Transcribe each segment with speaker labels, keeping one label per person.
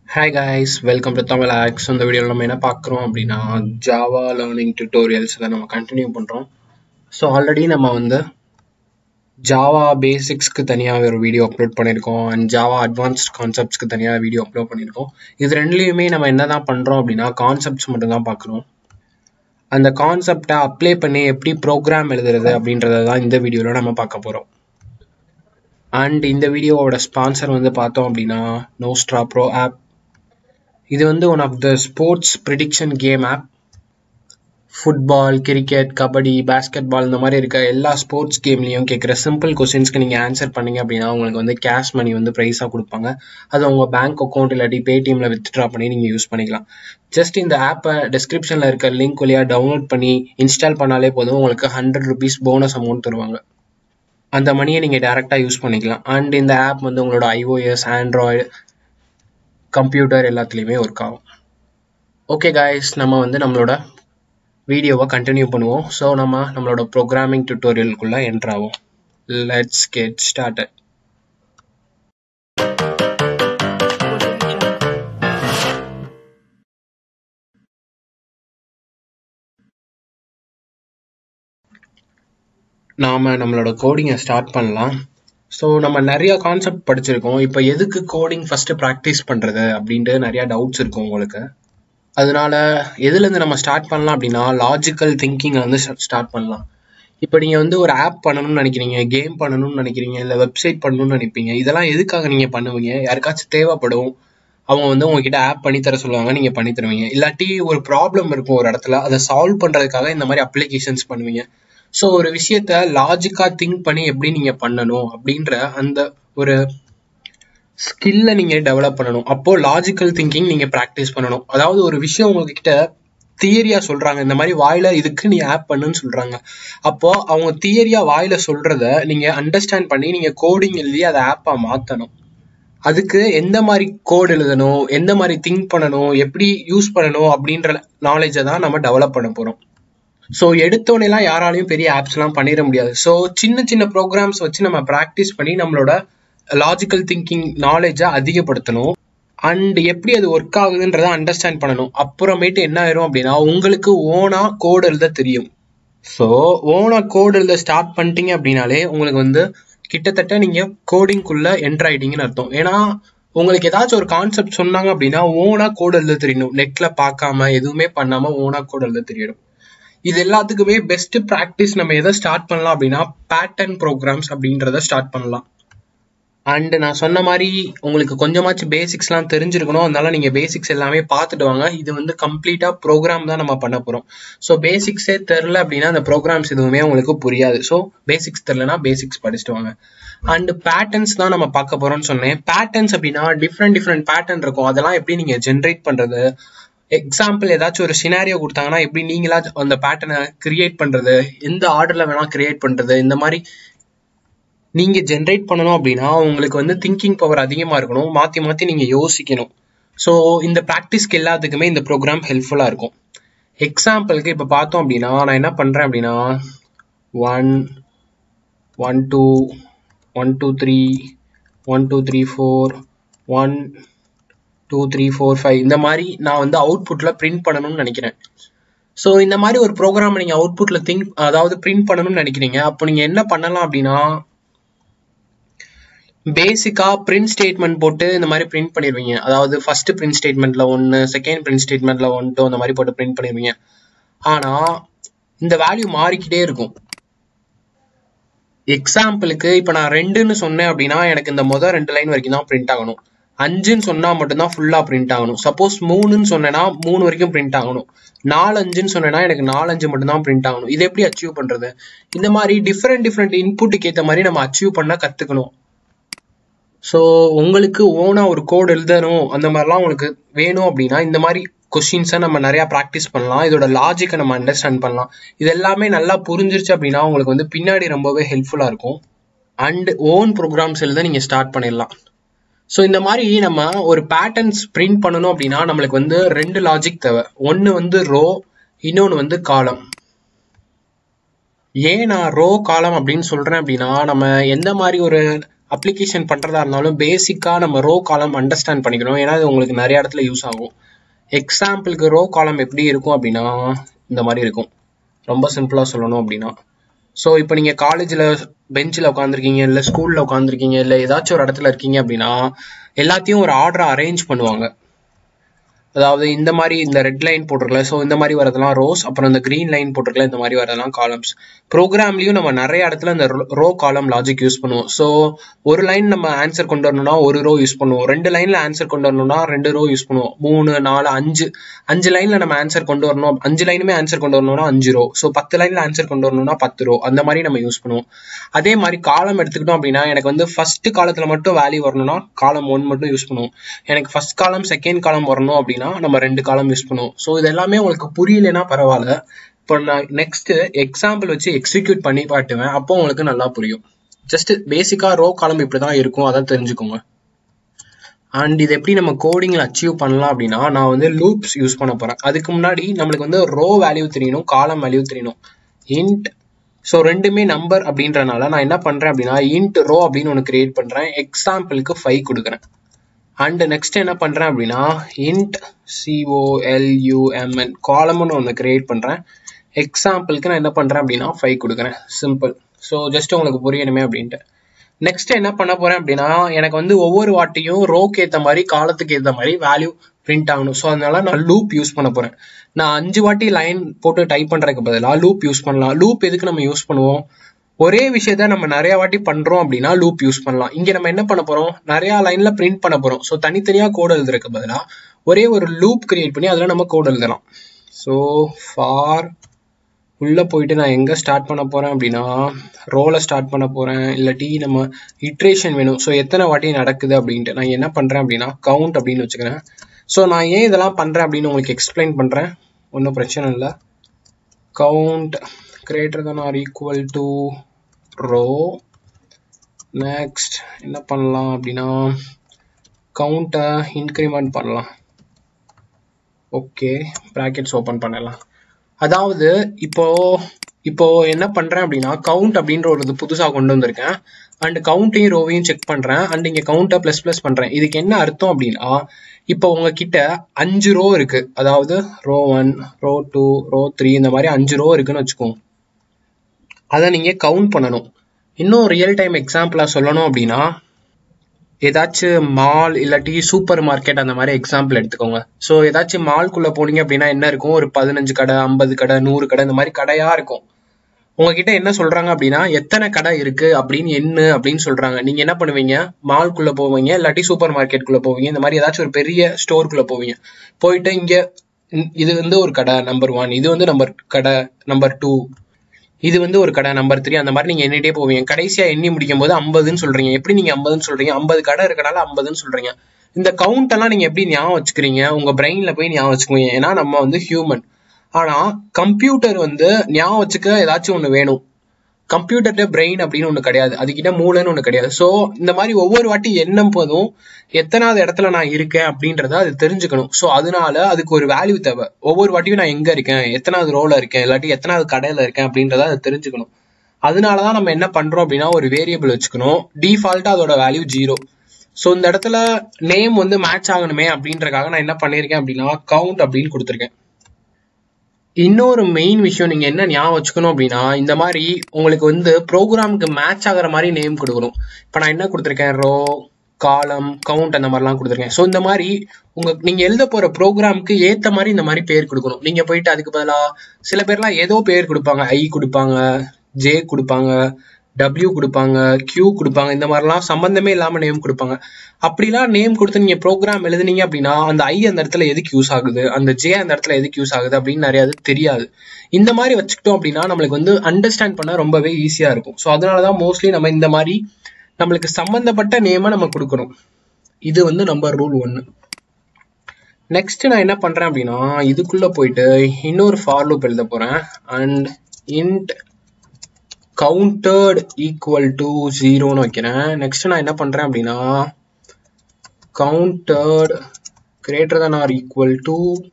Speaker 1: Hi guys welcome to Tamil ஆக்ஸ் இந்த வீடியோவில் நம்ம என்ன பார்க்குறோம் அப்படின்னா ஜாவா லேர்னிங் டியூட்டோரியல்ஸில் நம்ம கண்டினியூ பண்ணுறோம் ஸோ ஆல்ரெடி நம்ம வந்து ஜாவா பேசிக்ஸ்க்கு தனியாக ஒரு வீடியோ அப்லோட் பண்ணியிருக்கோம் அண்ட் ஜாவா அட்வான்ஸ்ட் கான்செப்ட்ஸ்க்கு தனியாக வீடியோ அப்லோட் பண்ணியிருக்கோம் இது ரெண்டுலேயுமே நம்ம என்ன தான் பண்ணுறோம் அப்படின்னா கான்செப்ட்ஸ் மட்டும் தான் பார்க்குறோம் அந்த கான்செப்டை அப்ளை பண்ணி எப்படி ப்ரோக்ராம் எழுதுறது அப்படின்றத தான் இந்த வீடியோவில் நம்ம பார்க்க போகிறோம் அண்ட் இந்த வீடியோவோட ஸ்பான்சர் வந்து பார்த்தோம் அப்படின்னா நோஸ்ட்ரா ப்ரோ ஆப் இது வந்து one of the sports prediction game app football cricket kabaddi basketball இந்த மாதிரி இருக்க எல்லா ஸ்போர்ட்ஸ் கேம்லேயும் கேட்குற சிம்பிள் கொஸ்டின்ஸ்க்கு நீங்கள் ஆன்சர் பண்ணீங்க அப்படின்னா உங்களுக்கு வந்து கேஷ் மணி வந்து ப்ரைஸாக கொடுப்பாங்க அது உங்கள் பேங்க் அக்கௌண்ட் இல்லாட்டி பேடிஎம்ல வித்ட்ரா பண்ணி நீங்கள் யூஸ் பண்ணிக்கலாம் ஜஸ்ட் இந்த ஆப்பை டிஸ்கிரிப்ஷனில் இருக்க லிங்க் வழியாக டவுன்லோட் பண்ணி இன்ஸ்டால் பண்ணாலே போதும் உங்களுக்கு ஹண்ட்ரட் ருபீஸ் போனஸ் அமௌண்ட் தருவாங்க அந்த மணியை நீங்கள் டேரெக்டாக யூஸ் பண்ணிக்கலாம் அண்ட் இந்த ஆப் வந்து உங்களோட ஐஓஎஸ் ஆண்ட்ராய்டு கம்ப்யூட்டர் எல்லாத்துலேயுமே ஒர்க் ஆகும் ஓகே காய்ஸ் நம்ம வந்து நம்மளோட வீடியோவை கண்டினியூ பண்ணுவோம் ஸோ நம்ம நம்மளோட ப்ரோக்ராமிங் டியூட்டோரியலுக்குள்ளே என்ட்ரு ஆகும் லெட்ஸ் கெட் ஸ்டார்டட் நாம் நம்மளோட கோடிங்கை ஸ்டார்ட் பண்ணலாம் ஸோ நம்ம நிறைய கான்செப்ட் படிச்சிருக்கோம் இப்போ எதுக்கு கோடிங் ஃபஸ்ட்டு ப்ராக்டிஸ் பண்ணுறது அப்படின்ட்டு நிறையா டவுட்ஸ் இருக்கும் உங்களுக்கு அதனால எதுலேருந்து நம்ம ஸ்டார்ட் பண்ணலாம் அப்படின்னா லாஜிக்கல் திங்கிங்கை வந்து ஸ்டார்ட் பண்ணலாம் இப்போ நீங்கள் வந்து ஒரு ஆப் பண்ணணும்னு நினைக்கிறீங்க கேம் பண்ணணும்னு நினைக்கிறீங்க இல்லை வெப்சைட் பண்ணணும்னு நினைப்பீங்க இதெல்லாம் எதுக்காக நீங்கள் பண்ணுவீங்க யாருக்காச்சும் தேவைப்படும் அவங்க வந்து உங்ககிட்ட ஆப் பண்ணி தர சொல்லுவாங்க நீங்கள் பண்ணி தருவீங்க இல்லாட்டி ஒரு ப்ராப்ளம் இருக்கும் ஒரு இடத்துல அதை சால்வ் பண்ணுறதுக்காக இந்த மாதிரி அப்ளிகேஷன்ஸ் பண்ணுவீங்க ஸோ ஒரு விஷயத்த லாஜிக்கா திங்க் பண்ணி எப்படி நீங்க பண்ணணும் அப்படின்ற அந்த ஒரு ஸ்கில்ல நீங்க டெவலப் பண்ணணும் அப்போ லாஜிக்கல் திங்கிங் நீங்க ப்ராக்டிஸ் பண்ணணும் அதாவது ஒரு விஷயம் உங்ககிட்ட தியரியா சொல்றாங்க இந்த மாதிரி வாயில இதுக்கு நீ ஆப் பண்ணுன்னு சொல்றாங்க அப்போ அவங்க தியரியா வாயில சொல்றத நீங்க அண்டர்ஸ்டாண்ட் பண்ணி நீங்க கோடிங் எழுதி அதை ஆப்பா மாத்தணும் அதுக்கு எந்த மாதிரி கோட் எழுதணும் எந்த மாதிரி திங்க் பண்ணணும் எப்படி யூஸ் பண்ணணும் அப்படின்ற நாலேஜை தான் நம்ம டெவலப் பண்ண போறோம் ஸோ எடுத்தோடனேலாம் யாராலையும் பெரிய ஆப்ஸ்லாம் பண்ணிட முடியாது ஸோ சின்ன சின்ன ப்ரோக்ராம்ஸ் வச்சு நம்ம ப்ராக்டிஸ் பண்ணி நம்மளோட லாஜிக்கல் திங்கிங் நாலேஜை அதிகப்படுத்தணும் அண்ட் எப்படி அது ஒர்க் ஆகுதுன்றத அண்டர்ஸ்டாண்ட் பண்ணணும் அப்புறமேட்டு என்ன ஆயிரும் அப்படின்னா உங்களுக்கு ஓனா கோட் எழுத தெரியும் ஸோ ஓனா கோட் எழுத ஸ்டார்ட் பண்ணிட்டீங்க அப்படின்னாலே உங்களுக்கு வந்து கிட்டத்தட்ட நீங்க கோடிங்குள்ள என்டர் ஆயிட்டீங்கன்னு அர்த்தம் ஏன்னா உங்களுக்கு ஏதாச்சும் ஒரு கான்செப்ட் சொன்னாங்க அப்படின்னா ஓனா கோட் எழுத தெரியணும் நெட்ல பார்க்காம எதுவுமே பண்ணாம ஓனா கோட் எழுத தெரியணும் இது எல்லாத்துக்குமே பெஸ்ட் ப்ராக்டிஸ் நம்ம எதை ஸ்டார்ட் பண்ணலாம் அப்படின்னா பேட்டர்ன் ப்ரோக்ராம்ஸ் அப்படின்றத ஸ்டார்ட் பண்ணலாம் அண்ட் நான் சொன்ன மாதிரி உங்களுக்கு கொஞ்சமாச்சும் பேசிக்ஸ்லாம் தெரிஞ்சிருக்கணும் அதனால நீங்கள் பேசிக்ஸ் எல்லாமே பார்த்துட்டு வாங்க இது வந்து கம்ப்ளீட்டாக ப்ரோக்ராம் தான் நம்ம பண்ண போகிறோம் ஸோ பேசிக்ஸே தெரில அப்படின்னா அந்த ப்ரோக்ராம்ஸ் எதுவுமே உங்களுக்கு புரியாது ஸோ பேசிக்ஸ் தெரிலனா பேசிக்ஸ் படிச்சுட்டு வாங்க அண்ட் பேட்டர்ன்ஸ் தான் நம்ம பார்க்க போகிறோம்னு சொன்னேன் பேட்டர்ன்ஸ் அப்படின்னா டிஃப்ரெண்ட் டிஃப்ரெண்ட் பேட்டர்ன் இருக்கும் அதெல்லாம் எப்படி நீங்கள் ஜென்ரேட் பண்ணுறது எக்ஸாம்பிள் ஏதாச்சும் ஒரு சினாரியோ கொடுத்தாங்கன்னா எப்படி நீங்களா அந்த பேட்டர்னை கிரியேட் பண்றது எந்த ஆர்டர்ல வேணா கிரியேட் பண்றது இந்த மாதிரி நீங்க ஜென்ரேட் பண்ணணும் அப்படின்னா உங்களுக்கு வந்து திங்கிங் பவர் அதிகமா இருக்கணும் மாத்தி மாத்தி நீங்க யோசிக்கணும் ஸோ இந்த ப்ராக்டிஸ்க்கு எல்லாத்துக்குமே இந்த ப்ரோக்ராம் ஹெல்ப்ஃபுல்லா இருக்கும் எக்ஸாம்பிளுக்கு இப்போ பார்த்தோம் அப்படின்னா நான் என்ன பண்றேன் அப்படின்னா one one two one two three one two three four one two three four five இந்த மாதிரி நான் வந்து அவுட்புட்டில் பிரிண்ட் பண்ணணும்னு நினைக்கிறேன் ஸோ இந்த மாதிரி ஒரு ப்ரோக்ராம் நீங்கள் அவுட்புட்டில் திங்க் அதாவது பிரிண்ட் பண்ணணும்னு நினைக்கிறீங்க அப்போ நீங்கள் என்ன பண்ணலாம் அப்படின்னா பேசிக்காக பிரிண்ட் ஸ்டேட்மெண்ட் போட்டு இந்த மாதிரி பிரிண்ட் பண்ணிடுவீங்க அதாவது ஃபர்ஸ்ட் பிரிண்ட் ஸ்டேட்மெண்ட்ல ஒன்று செகண்ட் பிரிண்ட் ஸ்டேட்மெண்ட்ல ஒன் டூ அந்த மாதிரி போட்டு பிரிண்ட் பண்ணிடுவீங்க ஆனால் இந்த வேல்யூ மாறிக்கிட்டே இருக்கும் எக்ஸாம்பிளுக்கு இப்போ நான் ரெண்டுன்னு சொன்னேன் அப்படின்னா எனக்கு இந்த மொதல் ரெண்டு லைன் வரைக்கும் தான் பிரிண்ட் ஆகணும் அஞ்சுன்னு சொன்னா மட்டும்தான் ஃபுல்லா பிரிண்ட் ஆகணும் சப்போஸ் மூணுன்னு சொன்னேன்னா மூணு வரைக்கும் பிரிண்ட் ஆகணும் நாலு அஞ்சுன்னு சொன்னேன்னா எனக்கு நாலஞ்சு மட்டும்தான் பிரிண்ட் ஆகணும் இது எப்படி அச்சீவ் பண்றது இந்த மாதிரி டிஃப்ரெண்ட் டிஃப்ரெண்ட் இன்புட்டுக்கு ஏற்ற மாதிரி நம்ம அச்சீவ் பண்ண கத்துக்கணும் ஸோ உங்களுக்கு ஓனா ஒரு கோட் எழுதணும் அந்த மாதிரிலாம் உங்களுக்கு வேணும் அப்படின்னா இந்த மாதிரி கொஸ்டின்ஸை நம்ம நிறைய ப்ராக்டிஸ் பண்ணலாம் இதோட லாஜிக்கை நம்ம அண்டர்ஸ்டாண்ட் பண்ணலாம் இது எல்லாமே நல்லா புரிஞ்சிருச்சு அப்படின்னா உங்களுக்கு வந்து பின்னாடி ரொம்பவே ஹெல்ப்ஃபுல்லாக இருக்கும் அண்ட் ஓன் ப்ரோக்ராம்ஸ் எழுத நீங்கள் ஸ்டார்ட் பண்ணிடலாம் ஸோ இந்த மாதிரி நம்ம ஒரு பேட்டர்ன்ஸ் பிரிண்ட் பண்ணணும் அப்படின்னா நம்மளுக்கு வந்து ரெண்டு லாஜிக் தேவை ஒன்று வந்து ரோ இன்னொன்று வந்து காலம் ஏன் நான் ரோ காலம் அப்படின்னு சொல்றேன் அப்படின்னா நம்ம எந்த மாதிரி ஒரு அப்ளிகேஷன் பண்றதா இருந்தாலும் பேசிக்கா நம்ம ரோ காலம் அண்டர்ஸ்டாண்ட் பண்ணிக்கணும் ஏன்னா அது உங்களுக்கு நிறைய இடத்துல யூஸ் ஆகும் எக்ஸாம்பிளுக்கு ரோ காலம் எப்படி இருக்கும் அப்படின்னா இந்த மாதிரி இருக்கும் ரொம்ப சிம்பிளா சொல்லணும் அப்படின்னா ஸோ இப்போ நீங்க காலேஜ்ல பெஞ்சில் உட்காந்துருக்கீங்க இல்லை ஸ்கூல்ல உட்காந்துருக்கீங்க இல்லை ஏதாச்சும் ஒரு இடத்துல இருக்கீங்க அப்படின்னா எல்லாத்தையும் ஒரு ஆர்டரா அரேஞ்ச் பண்ணுவாங்க அதாவது இந்த மாதிரி இந்த ரெட் லைன் போட்டிருக்கல ஸோ இந்த மாதிரி வரதெல்லாம் ரோஸ் அப்புறம் இந்த கிரீன் லைன் போட்டிருக்கல இந்த மாதிரி வரதெல்லாம் காலம்ஸ் ப்ரோக்ராம்லயும் நம்ம நிறைய இடத்துல இந்த ரோ காலம் லாஜிக் யூஸ் பண்ணுவோம் ஸோ ஒரு லைன் நம்ம ஆன்சர் கொண்டு வரணும்னா ஒரு ரோ யூஸ் பண்ணுவோம் ரெண்டு லைன்ல ஆன்சர் கொண்டு வரணும்னா ரெண்டு ரோ யூஸ் பண்ணுவோம் மூணு நாலு அஞ்சு அஞ்சு லைன்ல நம்ம ஆன்சர் கொண்டு வரணும் அஞ்சு லைனுமே ஆன்சர் கொண்டு வரணும்னா அஞ்சு ரோ ஸோ பத்து லைன்ல ஆன்சர் கொண்டு வரணும்னா பத்து ரோ அந்த மாதிரி நம்ம யூஸ் பண்ணுவோம் அதே மாதிரி காலம் எடுத்துக்கிட்டோம் அப்படின்னா எனக்கு வந்து ஃபர்ஸ்ட் காலத்துல மட்டும் வேல்யூ வரணும்னா காலம் ஒன் மட்டும் யூஸ் பண்ணுவோம் எனக்கு ஃபர்ஸ்ட் காலம் செகண்ட் காலம் வரணும் அப்படின்னா நம்ம ரெண்டு காலம் யூஸ் பண்ணுவோம் ஸோ இது எல்லாமே உங்களுக்கு புரியலனா பரவாயில்ல இப்போ நான் நெக்ஸ்ட் எக்ஸாம்பிள் வச்சு எக்ஸிக்யூட் பண்ணி காட்டுவேன் அப்போ உங்களுக்கு நல்லா புரியும் ஜஸ்ட் பேசிக்கா ரோ காலம் இப்படிதான் இருக்கும் அதான் தெரிஞ்சுக்கோங்க அண்ட் இது எப்படி நம்ம கோடிங்ல அச்சீவ் பண்ணலாம் அப்படின்னா நான் வந்து லூப்ஸ் யூஸ் பண்ண போறேன் அதுக்கு முன்னாடி நம்மளுக்கு வந்து ரோ வேல்யூ தெரியணும் காலம் வேல்யூ தெரியணும் இன்ட் ஸோ ரெண்டுமே நம்பர் அப்படின்றனால நான் என்ன பண்றேன் அப்படின்னா இன்ட் ரோ அப்படின்னு ஒன்று கிரியேட் பண்றேன் எக்ஸாம்பிளுக்கு ஃபைவ் கொடுக்குறேன் அண்ட் நெக்ஸ்ட் என்ன பண்றேன் அப்படின்னா இன்ட் சிஓஎல்யூஎம்என் காலம்னு ஒன்று கிரியேட் பண்றேன் எக்ஸாம்பிளுக்கு நான் என்ன பண்றேன் அப்படின்னா ஃபைவ் கொடுக்குறேன் சிம்பிள் ஸோ ஜஸ்ட் உங்களுக்கு புரியணுமே அப்படின்ட்டு நெக்ஸ்ட் என்ன பண்ண போறேன் அப்படின்னா எனக்கு வந்து ஒவ்வொரு வாட்டியும் ரோக்கு ஏற்ற மாதிரி காலத்துக்கு ஏற்ற மாதிரி வேல்யூ பிரிண்ட் ஆகணும் ஸோ அதனால நான் லூப் யூஸ் பண்ண போறேன் நான் அஞ்சு வாட்டி லைன் போட்டு டைப் பண்றதுக்கு பதிலாக லூப் யூஸ் பண்ணலாம் லூப் எதுக்கு நம்ம யூஸ் பண்ணுவோம் ஒரே விஷயத்த நம்ம நிறைய வாட்டி பண்றோம் அப்படின்னா லூப் யூஸ் பண்ணலாம் இங்க நம்ம என்ன பண்ண போறோம் நிறைய லைன்ல பிரிண்ட் பண்ண போறோம் ஸோ தனித்தனியா கோட் எழுதுறதுக்கு பதிலாக ஒரே ஒரு லூப் கிரியேட் பண்ணி அதுல நம்ம கோட் எழுதலாம் ஸோ ஃபார் உள்ள போயிட்டு நான் எங்க ஸ்டார்ட் பண்ண போறேன் அப்படின்னா ரோல ஸ்டார்ட் பண்ண போறேன் இல்லாட்டி நம்ம இட்ரேஷன் வேணும் ஸோ எத்தனை வாட்டி நடக்குது அப்படின்ட்டு நான் என்ன பண்றேன் அப்படின்னா கவுண்ட் அப்படின்னு வச்சுக்கிறேன் ஸோ நான் ஏன் இதெல்லாம் பண்றேன் அப்படின்னு உங்களுக்கு எக்ஸ்பிளைன் பண்றேன் ஒன்றும் பிரச்சனை இல்லை count greater than or equal to row next என்ன பண்ணலாம் அப்படின்னா கவுண்ட்டை இன்க்ரிமெண்ட் பண்ணலாம் ஓகே ப்ராக்கெட்ஸ் ஓப்பன் பண்ணலாம் அதாவது இப்போ இப்போ என்ன பண்றேன் அப்படின்னா கவுண்ட் அப்படின்ற ஒரு இது புதுசா கொண்டு வந்திருக்கேன் அண்ட் கவுண்ட்டையும் ரோவையும் செக் பண்றேன் அண்ட் இங்க கவுண்ட்டை பிளஸ் பிளஸ் பண்றேன் இதுக்கு என்ன அர்த்தம் அப்படின்னா இப்போ உங்ககிட்ட அஞ்சு ரோ இருக்கு அதாவது row one row two row three இந்த மாதிரி அஞ்சு ரோ இருக்குன்னு வச்சுக்கோங்க அதை நீங்க கவுண்ட் பண்ணணும் இன்னும் ரியல் டைம் எக்ஸாம்பிளா சொல்லணும் அப்படின்னா ஏதாச்சும் மால் இல்லாட்டி சூப்பர் மார்க்கெட் அந்த மாதிரி எக்ஸாம்பிள் எடுத்துக்கோங்க ஸோ ஏதாச்சும் மால்குள்ள போனீங்க அப்படின்னா என்ன இருக்கும் ஒரு பதினஞ்சு கடை ஐம்பது கடை நூறு கடை இந்த மாதிரி கடையா இருக்கும் உங்ககிட்ட என்ன சொல்றாங்க அப்படின்னா எத்தனை கடை இருக்கு அப்படின்னு என்ன அப்படின்னு சொல்றாங்க நீங்க என்ன பண்ணுவீங்க மால்குள்ள போவீங்க இல்லாட்டி சூப்பர் மார்க்கெட்டுக்குள்ள போவீங்க இந்த மாதிரி ஏதாச்சும் ஒரு பெரிய ஸ்டோருக்குள்ள போவீங்க போயிட்டு இங்க இ- இது வந்து ஒரு கடை நம்பர் ஒன் இது வந்து நம்பர் கடை நம்பர் டூ இது வந்து ஒரு கடை நம்பர் த்ரீ அந்த மாதிரி நீங்க எண்ணிட்டே போவீங்க கடைசியா எண்ணி முடிக்கும் போது ஐம்பதுன்னு சொல்றீங்க எப்படி நீங்க ஐம்பதுன்னு சொல்றீங்க ஐம்பது கடை இருக்கனால ஐம்பதுன்னு சொல்றீங்க இந்த கவுண்ட் எல்லாம் நீங்க எப்படி ஞாபகம் வச்சுக்கிறீங்க உங்க பிரெயின்ல போய் ஞாபகம் வச்சுக்குவீங்க ஏன்னா நம்ம வந்து ஹியூமன் ஆனா கம்ப்யூட்டர் வந்து ஞாபகம் வச்சுக்க ஏதாச்சும் ஒண்ணு வேணும் கம்ப்யூட்டர்ல பிரெயின் அப்படின்னு ஒண்ணு கிடையாது அதுகிட்ட மூளைன்னு ஒண்ணு கிடையாது சோ இந்த மாதிரி ஒவ்வொரு வாட்டி எண்ணும் போதும் எத்தனாவது இடத்துல நான் இருக்கேன் அப்படின்றத அது தெரிஞ்சுக்கணும் சோ அதனால அதுக்கு ஒரு வேல்யூ தேவை ஒவ்வொரு வாட்டியும் நான் எங்க இருக்கேன் எத்தனாவது ரோல இருக்கேன் இல்லாட்டி எத்தனாவது கடையில இருக்கேன் அப்படின்றத அது தெரிஞ்சுக்கணும் அதனாலதான் நம்ம என்ன பண்றோம் அப்படின்னா ஒரு வேரியபிள் வச்சுக்கணும் டிஃபால்ட்டா அதோட வேல்யூ ஜீரோ சோ இந்த இடத்துல நேம் வந்து மேட்ச் ஆகணுமே அப்படின்றக்காக நான் என்ன பண்ணிருக்கேன் அப்படின்னா கவுண்ட் அப்படின்னு கொடுத்துருக்கேன் இன்னொரு மெயின் விஷயம் நீங்க என்ன ஞாபகம் வச்சுக்கணும் அப்படின்னா இந்த மாதிரி உங்களுக்கு வந்து ப்ரோக்ராமுக்கு மேட்ச் ஆகுற மாதிரி நேம் கொடுக்கணும் இப்போ நான் என்ன கொடுத்துருக்கேன் ரோ காலம் கவுண்ட் அந்த மாதிரிலாம் கொடுத்துருக்கேன் ஸோ இந்த மாதிரி உங்க நீங்க எழுத போற ப்ரோக்ராமுக்கு ஏத்த மாதிரி இந்த மாதிரி பேர் கொடுக்கணும் நீங்க போயிட்டு அதுக்கு பதிலா சில பேர்லாம் ஏதோ பேர் கொடுப்பாங்க ஐ கொடுப்பாங்க ஜே கொடுப்பாங்க டபிள்யூ கொடுப்பாங்க கியூ கொடுப்பாங்க இந்த மாதிரிலாம் சம்பந்தமே இல்லாம நேம் கொடுப்பாங்க அப்படிலாம் நேம் கொடுத்து நீங்க ப்ரோக்ராம் எழுதுனீங்க அப்படின்னா அந்த ஐ அந்த இடத்துல எதுக்கு யூஸ் ஆகுது அந்த ஜே அந்த இடத்துல எதுக்கு யூஸ் ஆகுது அப்படின்னு நிறைய இது தெரியாது இந்த மாதிரி வச்சுக்கிட்டோம் அப்படின்னா நம்மளுக்கு வந்து அண்டர்ஸ்டாண்ட் பண்ண ரொம்பவே ஈஸியா இருக்கும் ஸோ அதனாலதான் மோஸ்ட்லி நம்ம இந்த மாதிரி நம்மளுக்கு சம்பந்தப்பட்ட நேமை நம்ம கொடுக்கணும் இது வந்து நம்ம ரூல் ஒன்னு நெக்ஸ்ட் நான் என்ன பண்றேன் அப்படின்னா இதுக்குள்ள போயிட்டு இன்னொரு ஃபார் லூப் எழுத போறேன் and int counter equal to ஜீரோன்னு வைக்கிறேன் நெக்ஸ்ட் நான் என்ன பண்றேன் அப்படின்னா counter greater than or equal to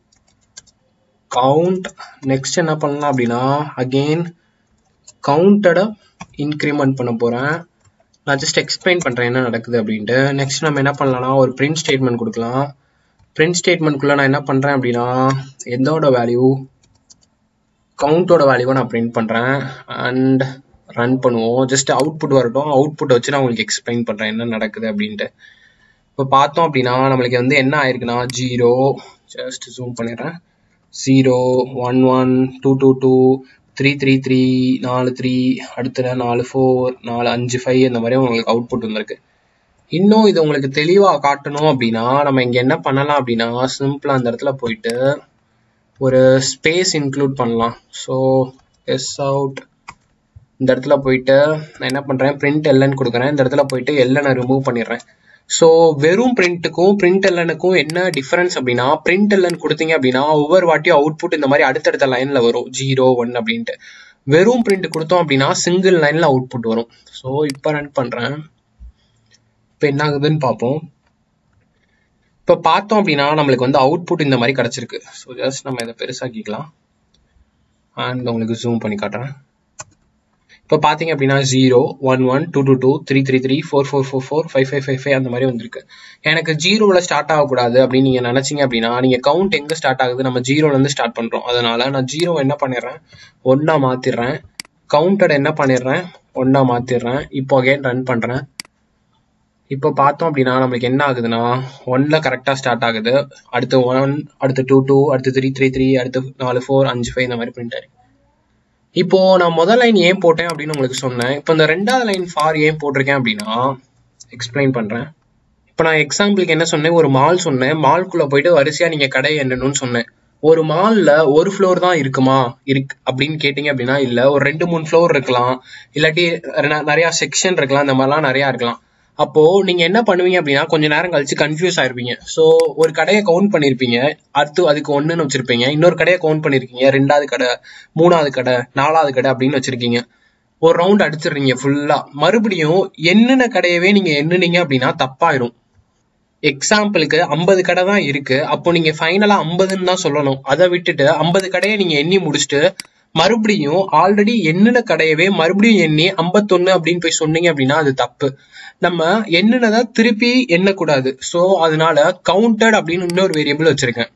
Speaker 1: count next என்ன பண்ணலாம் அப்படின்னா அகெயின் கவுண்டடை இன்க்ரிமெண்ட் பண்ண போறேன் நான் ஜஸ்ட் எக்ஸ்பிளைன் பண்ணுறேன் என்ன நடக்குது அப்படின்ட்டு நெக்ஸ்ட் நம்ம என்ன பண்ணலாம்னா ஒரு பிரிண்ட் ஸ்டேட்மெண்ட் கொடுக்கலாம் பிரிண்ட் ஸ்டேட்மெண்ட்குள்ளே நான் என்ன பண்ணுறேன் அப்படின்னா எந்தோட வேல்யூ கவுண்டோட வேல்யூவை நான் பிரிண்ட் பண்ணுறேன் அண்ட் ரன் பண்ணுவோம் ஜஸ்ட் அவுட்புட் வரட்டும் அவுட்புட் வச்சு நான் உங்களுக்கு எக்ஸ்பிளைன் பண்ணுறேன் என்ன நடக்குது அப்படின்ட்டு இப்போ பார்த்தோம் அப்படின்னா நம்மளுக்கு வந்து என்ன ஆயிருக்குன்னா ஜீரோ ஜஸ்ட் ஜூம் பண்ணிடுறேன் zero one one two two two three three three நாலு த்ரீ அடுத்த நாலு ஃபோர் நாலு அஞ்சு ஃபைவ் இந்த மாதிரி உங்களுக்கு அவுட்புட் வந்திருக்கு இன்னும் இது உங்களுக்கு தெளிவாக காட்டணும் அப்படின்னா நம்ம இங்கே என்ன பண்ணலாம் அப்படின்னா சிம்பிளாக அந்த இடத்துல போயிட்டு ஒரு ஸ்பேஸ் இன்க்ளூட் பண்ணலாம் ஸோ எஸ் அவுட் இந்த இடத்துல போயிட்டு நான் என்ன பண்ணுறேன் பிரிண்ட் எல்என் கொடுக்குறேன் இந்த இடத்துல போயிட்டு எல்எனை ரிமூவ் பண்ணிடுறேன் ஸோ வெறும் பிரிண்ட்டுக்கும் பிரிண்ட் எல்எனுக்கும் என்ன டிஃபரன்ஸ் அப்படின்னா பிரிண்ட் எல்என் கொடுத்தீங்க அப்படின்னா ஒவ்வொரு வாட்டியும் அவுட்புட் இந்த மாதிரி அடுத்தடுத்த லைனில் வரும் ஜீரோ ஒன் அப்படின்ட்டு வெறும் பிரிண்ட் கொடுத்தோம் அப்படின்னா சிங்கிள் லைனில் அவுட்புட் வரும் ஸோ இப்போ ரன் பண்ணுறேன் இப்போ என்ன ஆகுதுன்னு பார்ப்போம் இப்போ பார்த்தோம் அப்படின்னா நம்மளுக்கு வந்து அவுட்புட் இந்த மாதிரி கிடச்சிருக்கு ஸோ ஜஸ்ட் நம்ம இதை பெருசாக்கிக்கலாம் அண்ட் உங்களுக்கு ஜூம் பண்ணி காட்டுறேன் இப்போ பார்த்தீங்க அப்படின்னா zero one one two two two three three three four four four four five five five five அந்த மாதிரி வந்திருக்கு எனக்கு ஜீரோவில் ஸ்டார்ட் ஆகக்கூடாது அப்படின்னு நீங்கள் நினச்சிங்க அப்படின்னா நீங்கள் கவுண்ட் எங்கே ஸ்டார்ட் ஆகுது நம்ம ஜீரோலேருந்து ஸ்டார்ட் பண்ணுறோம் அதனால நான் ஜீரோ என்ன பண்ணிடுறேன் ஒன்றா மாற்றிடுறேன் கவுண்டட் என்ன பண்ணிடுறேன் ஒன்றா மாற்றிடுறேன் இப்போ அகைன் ரன் பண்ணுறேன் இப்போ பார்த்தோம் அப்படின்னா நம்மளுக்கு என்ன ஆகுதுன்னா ஒன்ல கரெக்டாக ஸ்டார்ட் ஆகுது அடுத்து ஒன் அடுத்து டூ டூ அடுத்து த்ரீ த்ரீ த்ரீ அடுத்து நாலு ஃபோர் அஞ்சு ஃபைவ் இந்த மாதிரி பிரிண்ட் ஆயிருக்கு இப்போ நான் முதல் லைன் ஏன் போட்டேன் அப்படின்னு உங்களுக்கு சொன்னேன் இப்போ இந்த ரெண்டாவது லைன் ஃபார் ஏன் போட்டிருக்கேன் அப்படின்னா எக்ஸ்பிளைன் பண்றேன் இப்போ நான் எக்ஸாம்பிளுக்கு என்ன சொன்னேன் ஒரு மால் சொன்னேன் மால்குள்ள போயிட்டு வரிசையா நீங்க கடை எண்ணணும்னு சொன்னேன் ஒரு மால்ல ஒரு ஃப்ளோர் தான் இருக்குமா இருக்கு அப்படின்னு கேட்டீங்க அப்படின்னா இல்ல ஒரு ரெண்டு மூணு ஃப்ளோர் இருக்கலாம் இல்லாட்டி நிறைய செக்ஷன் இருக்கலாம் இந்த மாதிரிலாம் நிறைய இருக்கலாம் அப்போ நீங்க என்ன பண்ணுவீங்க அப்படின்னா கொஞ்ச நேரம் கழிச்சு கன்ஃபியூஸ் ஆயிருப்பீங்க ஸோ ஒரு கடையை கவுண்ட் பண்ணிருப்பீங்க அடுத்து அதுக்கு ஒண்ணுன்னு வச்சிருப்பீங்க இன்னொரு கடையை கவுண்ட் பண்ணிருக்கீங்க ரெண்டாவது கடை மூணாவது கடை நாலாவது கடை அப்படின்னு வச்சிருக்கீங்க ஒரு ரவுண்ட் அடிச்சிடுறீங்க ஃபுல்லா மறுபடியும் என்னென்ன கடையவே நீங்க எண்ணுனீங்க அப்படின்னா தப்பாயிரும் எக்ஸாம்பிளுக்கு ஐம்பது கடை தான் இருக்கு அப்போ நீங்க ஃபைனலா ஐம்பதுன்னு தான் சொல்லணும் அதை விட்டுட்டு ஐம்பது கடையை நீங்க எண்ணி முடிச்சுட்டு மறுபடியும் ஆல்ரெடி எண்ணின கடையவே மறுபடியும் எண்ணி ஐம்பத்தொன்னு அப்படின்னு போய் சொன்னீங்க அப்படின்னா அது தப்பு நம்ம எண்ணினதை திருப்பி எண்ணக்கூடாது ஸோ அதனால கவுண்டட் அப்படின்னு இன்னொரு வேரியபிள் வச்சிருக்கேன்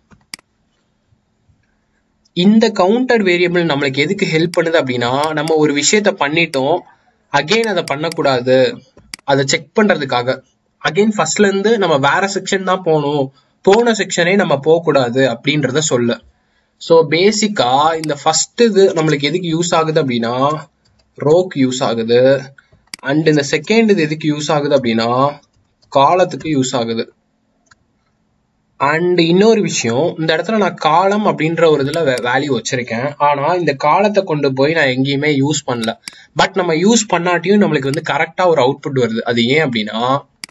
Speaker 1: இந்த கவுண்டட் வேரியபிள் நம்மளுக்கு எதுக்கு ஹெல்ப் பண்ணுது அப்படின்னா நம்ம ஒரு விஷயத்த பண்ணிட்டோம் அகெயின் அதை பண்ணக்கூடாது அதை செக் பண்றதுக்காக அகெயின் ஃபர்ஸ்ட்ல இருந்து நம்ம வேற செக்ஷன் தான் போகணும் போன செக்ஷனே நம்ம போகக்கூடாது அப்படின்றத சொல்ல ஸோ பேசிக்கா இந்த ஃபர்ஸ்ட் இது நம்மளுக்கு எதுக்கு யூஸ் ஆகுது அப்படின்னா ரோக்கு யூஸ் ஆகுது அண்ட் இந்த செகண்ட் இது எதுக்கு யூஸ் ஆகுது அப்படின்னா காலத்துக்கு யூஸ் ஆகுது அண்ட் இன்னொரு விஷயம் இந்த இடத்துல நான் காலம் அப்படின்ற ஒரு இதுல வேல்யூ வச்சிருக்கேன் ஆனா இந்த காலத்தை கொண்டு போய் நான் எங்கேயுமே யூஸ் பண்ணல பட் நம்ம யூஸ் பண்ணாட்டியும் நம்மளுக்கு வந்து கரெக்டா ஒரு அவுட்புட் வருது அது ஏன் அப்படின்னா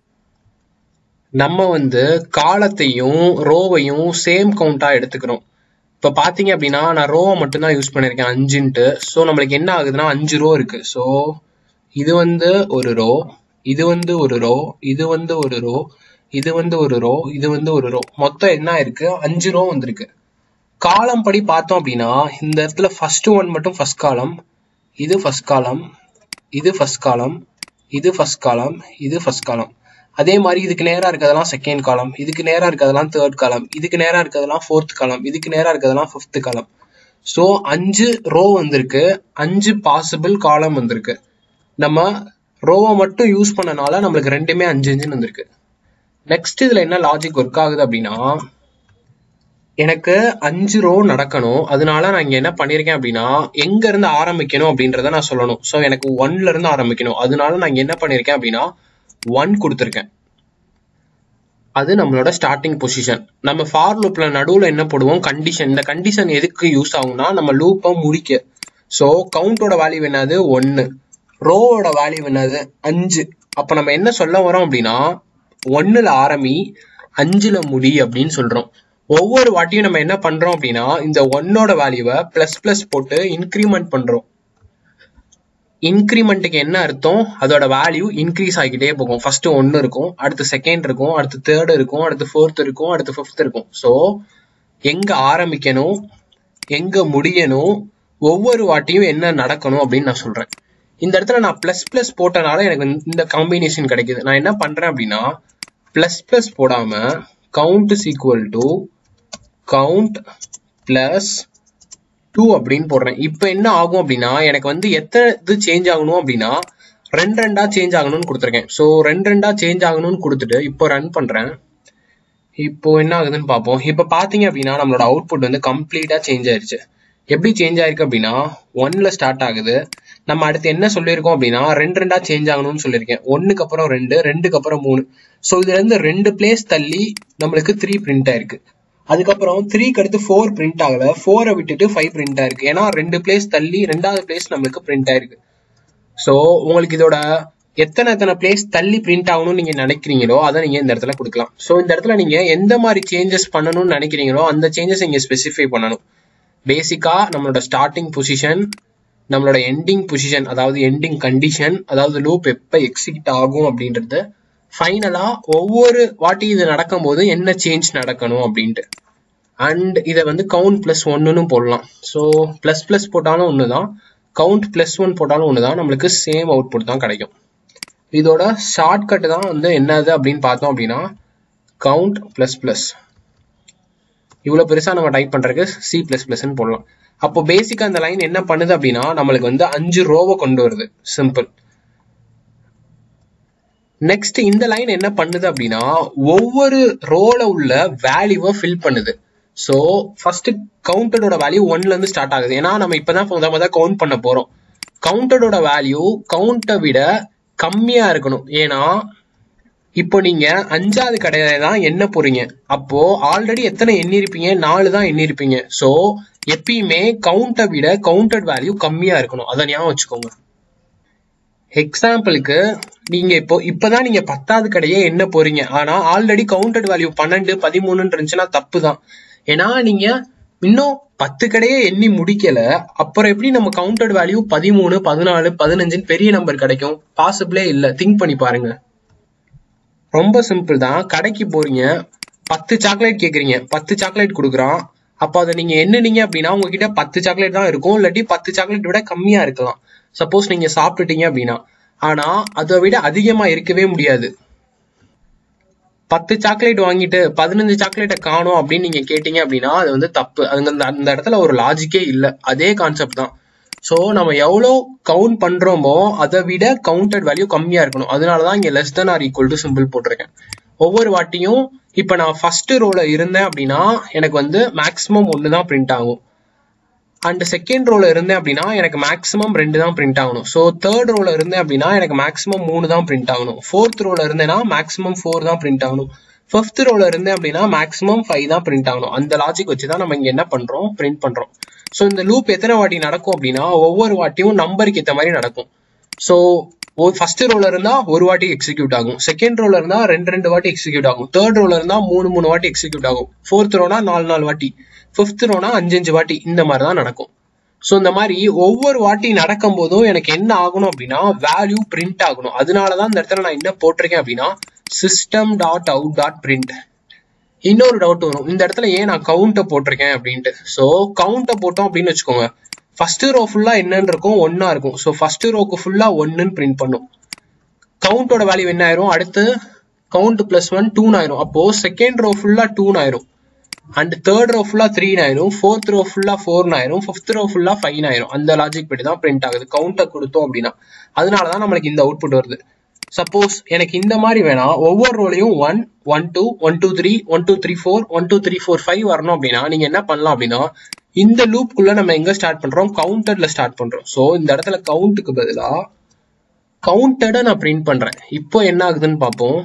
Speaker 1: நம்ம வந்து காலத்தையும் ரோவையும் சேம் கவுண்டா எடுத்துக்கிறோம் இப்போ பார்த்தீங்க அப்படின்னா நான் ரோவை மட்டும்தான் யூஸ் பண்ணியிருக்கேன் அஞ்சுன்ட்டு ஸோ நம்மளுக்கு என்ன ஆகுதுன்னா அஞ்சு ரோ இருக்கு ஸோ இது வந்து ஒரு ரோ இது வந்து ஒரு ரோ இது வந்து ஒரு ரோ இது வந்து ஒரு ரோ இது வந்து ஒரு ரோ மொத்தம் என்ன இருக்கு அஞ்சு ரோ வந்திருக்கு காலம் படி பார்த்தோம் அப்படின்னா இந்த இடத்துல ஃபர்ஸ்ட் ஒன் மட்டும் ஃபர்ஸ்ட் காலம் இது ஃபர்ஸ்ட் காலம் இது ஃபர்ஸ்ட் காலம் இது ஃபர்ஸ்ட் காலம் இது ஃபர்ஸ்ட் காலம் அதே மாதிரி இதுக்கு நேரா இருக்கிறதெல்லாம் செகண்ட் காலம் இதுக்கு நேரா இருக்கிறதெல்லாம் தேர்ட் காலம் இதுக்கு நேரா இருக்கிறதெல்லாம் ஃபோர்த் காலம் இதுக்கு நேரா இருக்கிறதெல்லாம் ஃபிஃப்த் காலம் ஸோ அஞ்சு ரோ வந்திருக்கு அஞ்சு பாசிபிள் காலம் வந்திருக்கு நம்ம ரோவை மட்டும் யூஸ் பண்ணனால நம்மளுக்கு ரெண்டுமே அஞ்சு அஞ்சுன்னு வந்திருக்கு நெக்ஸ்ட் இதுல என்ன லாஜிக் ஒர்க் ஆகுது அப்படின்னா எனக்கு அஞ்சு ரோ நடக்கணும் அதனால நான் இங்க என்ன பண்ணிருக்கேன் அப்படின்னா எங்க இருந்து ஆரம்பிக்கணும் அப்படின்றத நான் சொல்லணும் ஸோ எனக்கு ஒன்ல இருந்து ஆரம்பிக்கணும் அதனால நான் இங்க என்ன பண்ணிருக்கேன் அப்படின்னா ஒன் கொடுத்துருக்கேன் அது நம்மளோட ஸ்டார்டிங் பொசிஷன் நம்ம ஃபார் லூப்ல நடுவுல என்ன போடுவோம் கண்டிஷன் இந்த கண்டிஷன் எதுக்கு யூஸ் ஆகும்னா நம்ம லூப்பை முடிக்க ஸோ கவுண்டோட வேல்யூ என்னது ஒன்னு ரோவோட வேல்யூ என்னது அஞ்சு அப்ப நம்ம என்ன சொல்ல வரோம் அப்படின்னா ஒன்னுல ஆரம்பி அஞ்சுல முடி அப்படின்னு சொல்றோம் ஒவ்வொரு வாட்டியும் நம்ம என்ன பண்றோம் அப்படின்னா இந்த ஒன்னோட வேல்யூவை பிளஸ் பிளஸ் போட்டு இன்க்ரிமெண்ட் பண்றோம் இன்க்ரிமெண்ட்டுக்கு என்ன அர்த்தம் அதோட வேல்யூ இன்க்ரீஸ் ஆகிக்கிட்டே போகும் ஃபர்ஸ்ட் ஒன்னு இருக்கும் அடுத்து செகண்ட் இருக்கும் அடுத்து தேர்ட் இருக்கும் அடுத்து ஃபோர்த் இருக்கும் அடுத்து ஃபிஃப்த் இருக்கும் ஸோ எங்க ஆரம்பிக்கணும் எங்க முடியணும் ஒவ்வொரு வாட்டியும் என்ன நடக்கணும் அப்படின்னு நான் சொல்றேன் இந்த இடத்துல நான் பிளஸ் பிளஸ் போட்டனால எனக்கு இந்த காம்பினேஷன் கிடைக்குது நான் என்ன பண்றேன் அப்படின்னா பிளஸ் பிளஸ் போடாம count is equal to count plus two அப்படின்னு போடுறேன் இப்போ என்ன ஆகும் அப்படின்னா எனக்கு வந்து எத்தனை இது சேஞ்ச் ஆகணும் அப்படின்னா ரெண்டு ரெண்டா சேஞ்ச் ஆகணும்னு கொடுத்துருக்கேன் ஸோ ரெண்டு ரெண்டா சேஞ்ச் ஆகணும்னு கொடுத்துட்டு இப்போ ரன் பண்றேன் இப்போ என்ன ஆகுதுன்னு பார்ப்போம் இப்போ பார்த்தீங்க அப்படின்னா நம்மளோட அவுட்புட் வந்து கம்ப்ளீட்டா சேஞ்ச் ஆயிருச்சு எப்படி சேஞ்ச் ஆயிருக்கு அப்படின்னா ஒன்ல ஸ்டார்ட் ஆகுது நம்ம அடுத்து என்ன சொல்லியிருக்கோம் அப்படின்னா ரெண்டு ரெண்டா சேஞ்ச் ஆகணும்னு சொல்லியிருக்கேன் ஒன்னுக்கு அப்புறம் ரெண்டு ரெண்டுக்கு அப்புறம் மூணு ஸோ இதுல இருந்து ரெண்டு பிளேஸ் தள்ளி நம்மளுக்கு த்ரீ பிரிண்ட் ஆயிருக்கு அதுக்கப்புறம் த்ரீக்கு அடுத்து ஃபோர் பிரிண்ட் ஆகல ஃபோரை விட்டுட்டு ஃபைவ் பிரிண்ட் ஆயிருக்கு ஏன்னா ரெண்டு பிளேஸ் தள்ளி ரெண்டாவது பிளேஸ் நம்மளுக்கு பிரிண்ட் ஆயிருக்கு ஸோ உங்களுக்கு இதோட எத்தனை எத்தனை பிளேஸ் தள்ளி பிரிண்ட் ஆகணும்னு நீங்க நினைக்கிறீங்களோ அதை நீங்க இந்த இடத்துல கொடுக்கலாம் ஸோ இந்த இடத்துல நீங்க எந்த மாதிரி சேஞ்சஸ் பண்ணணும்னு நினைக்கிறீங்களோ அந்த சேஞ்சஸ் இங்க ஸ்பெசிஃபை பண்ணணும் பேசிக்கா நம்மளோட ஸ்டார்டிங் பொசிஷன் நம்மளோட எண்டிங் பொசிஷன் அதாவது எண்டிங் கண்டிஷன் அதாவது லூப் எப்போ எக்ஸிக்ட் ஆகும் அப்படின்றது ஃபைனலா ஒவ்வொரு வாட்டி இது நடக்கும்போது என்ன சேஞ்ச் நடக்கணும் அப்படின்ட்டு அண்ட் இதை வந்து கவுண்ட் பிளஸ் ஒன்னுன்னு போடலாம் ஸோ பிளஸ் பிளஸ் போட்டாலும் ஒன்று தான் கவுண்ட் பிளஸ் ஒன் போட்டாலும் ஒன்று தான் நம்மளுக்கு சேம் அவுட்புட் தான் கிடைக்கும் இதோட ஷார்ட்கட் தான் வந்து என்னது அப்படின்னு பார்த்தோம் அப்படின்னா கவுண்ட் பிளஸ் பிளஸ் இவ்வளோ பெருசாக நம்ம டைப் பண்ணுறதுக்கு சி பிளஸ் பிளஸ்ன்னு போடலாம் அப்போ பேசிக்காக அந்த லைன் என்ன பண்ணுது அப்படின்னா நம்மளுக்கு வந்து அஞ்சு ரோவை கொண்டு வருது சிம்பிள் நெக்ஸ்ட் இந்த லைன் என்ன பண்ணுது அப்படின்னா ஒவ்வொரு ரோல உள்ள வேல்யூவை ஃபில் பண்ணுது ஸோ ஃபர்ஸ்ட் கவுண்டடோட வேல்யூ ஒன்ல இருந்து ஸ்டார்ட் ஆகுது ஏன்னா நம்ம இப்பதான் முத முத கவுண்ட் பண்ண போறோம் கவுண்டடோட வேல்யூ கவுண்ட்டை விட கம்மியா இருக்கணும் ஏன்னா இப்போ நீங்க அஞ்சாவது கடையில தான் எண்ண போறீங்க அப்போ ஆல்ரெடி எத்தனை எண்ணிருப்பீங்க நாலு தான் எண்ணிருப்பீங்க ஸோ எப்பயுமே கவுண்ட்டை விட கவுண்டட் வேல்யூ கம்மியா இருக்கணும் அதை ஞாபகம் வச்சுக்கோங்க எக்ஸாம்பிளுக்கு நீங்க இப்போ இப்பதான் நீங்க பத்தாவது கடையே என்ன போறீங்க ஆனா ஆல்ரெடி கவுண்டட் வேல்யூ பன்னெண்டு பதிமூணுன்னு இருந்துச்சுன்னா தப்பு தான் ஏன்னா நீங்க இன்னும் பத்து கடையே எண்ணி முடிக்கல அப்புறம் எப்படி நம்ம கவுண்டட் வேல்யூ பதிமூணு பதினாலு பதினஞ்சுன்னு பெரிய நம்பர் கிடைக்கும் பாசிபிளே இல்ல திங்க் பண்ணி பாருங்க ரொம்ப சிம்பிள் தான் கடைக்கு போறீங்க பத்து சாக்லேட் கேக்குறீங்க பத்து சாக்லேட் கொடுக்குறான் அப்போ அதை நீங்க என்னனீங்க அப்படின்னா உங்ககிட்ட பத்து சாக்லேட் தான் இருக்கும் இல்லாட்டி பத்து சாக்லேட் விட கம்மியா இருக்கலாம் சப்போஸ் நீங்க சாப்பிட்டுட்டீங்க அப்படின்னா ஆனா அதை விட அதிகமா இருக்கவே முடியாது பத்து சாக்லேட் வாங்கிட்டு பதினஞ்சு சாக்லேட்டை காணும் அப்படின்னு நீங்க கேட்டீங்க அப்படின்னா அது வந்து தப்பு அது அந்த அந்த இடத்துல ஒரு லாஜிக்கே இல்லை அதே கான்செப்ட் தான் ஸோ நம்ம எவ்வளோ கவுண்ட் பண்றோமோ அதை விட கவுண்டட் வேல்யூ கம்மியா இருக்கணும் அதனால தான் இங்க less than or equal to simple போட்டிருக்கேன் ஒவ்வொரு வாட்டியும் இப்போ நான் ஃபர்ஸ்ட் ரோல இருந்தேன் அப்படின்னா எனக்கு வந்து மேக்ஸிமம் ஒன்று தான் பிரிண்ட் ஆகும் அண்ட் செகண்ட் ரோல இருந்தேன் அப்படின்னா எனக்கு மேக்ஸிமம் ரெண்டு தான் பிரிண்ட் ஆகணும் ஸோ தேர்ட் ரோல இருந்தேன் அப்படின்னா எனக்கு மேக்ஸிமம் மூணு தான் பிரிண்ட் ஆகணும் ஃபோர்த் ரோல இருந்தேன்னா மேக்ஸிமம் ஃபோர் தான் பிரிண்ட் ஆகணும் ஃபிஃப்த் ரோல இருந்தேன் அப்படின்னா மேக்ஸிமம் ஃபைவ் தான் பிரிண்ட் ஆகணும் அந்த லாஜிக் வச்சு தான் நம்ம இங்க என்ன பண்றோம் பிரிண்ட் பண்றோம் ஸோ இந்த லூப் எத்தனை வாட்டி நடக்கும் அப்படின்னா ஒவ்வொரு வாட்டியும் நம்பருக்கு ஏற்ற மாதிரி நடக்கும் ஸோ ஃபர்ஸ்ட் ரோல இருந்தா ஒரு வாட்டி எக்ஸிக்யூட் ஆகும் செகண்ட் ரோல இருந்தா ரெண்டு ரெண்டு வாட்டி எக்ஸிக்யூட் ஆகும் தேர்ட் ரோல இருந்தா மூணு மூணு வாட்டி எக்ஸிக்யூட் ஆகும் ஃபோர்த் ரோனா நாலு நாலு வாட்டி ஃபிஃப்த் ரோனா அஞ்சு அஞ்சு வாட்டி இந்த மாதிரி தான் நடக்கும் ஸோ இந்த மாதிரி ஒவ்வொரு வாட்டி நடக்கும் போதும் எனக்கு என்ன ஆகணும் அப்படின்னா வேல்யூ பிரிண்ட் ஆகணும் அதனாலதான் இந்த இடத்துல நான் என்ன போட்டிருக்கேன் அப்படின்னா system dot out dot print இன்னொரு டவுட் வரும் இந்த இடத்துல ஏன் நான் கவுண்ட்டை போட்டிருக்கேன் அப்படின்ட்டு ஸோ கவுண்ட்டை போட்டோம் அப்படின்னு வச்சுக்கோங்க ஃபர்ஸ்ட் ரோ ஃபுல்லா என்னன்னு இருக்கும் ஒன்னா இருக்கும் ஸோ ஃபர்ஸ்ட் ரோக்கு ஃபுல்லா ஒன்னுன்னு பிரிண்ட் பண்ணும் கவுண்டோட வேல்யூ என்ன ஆயிரும் அடுத்து கவுண்ட் பிளஸ் ஒன் டூன் ஆயிரும் அப்போ செகண்ட் ரோ ஃபுல்லா டூன் ஆயிரும் அண்ட் தேர்ட் ரோ ஃபுல்லா த்ரீ ஆயிரும் ஃபோர்த் ரோ ஃபுல்லா ஃபோர் ஆயிரும் ஃபிஃப்த் ரோ ஃபுல்லா ஃபைவ் ஆயிரும் அந்த லாஜிக் படி தான் பிரிண்ட் ஆகுது கவுண்டை கொடுத்தோம் அப்படின்னா அதனாலதான் நம்மளுக்கு இந்த அவுட்புட் வருது சப்போஸ் எனக்கு இந்த மாதிரி வேணாம் ஒவ்வொரு ரோலையும் one one two one two three one two three four one two three four five வரணும் அப்படின்னா நீங்க என்ன பண்ணலாம் அப்படின்னா இந்த லூப்குள்ள நம்ம எங்க ஸ்டார்ட் பண்றோம் கவுண்டர்ல ஸ்டார்ட் பண்றோம் ஸோ இந்த இடத்துல கவுண்ட்டுக்கு பதிலா கவுண்டட நான் பிரிண்ட் பண்றேன் இப்போ என்ன ஆகுதுன்னு பார்ப்போம்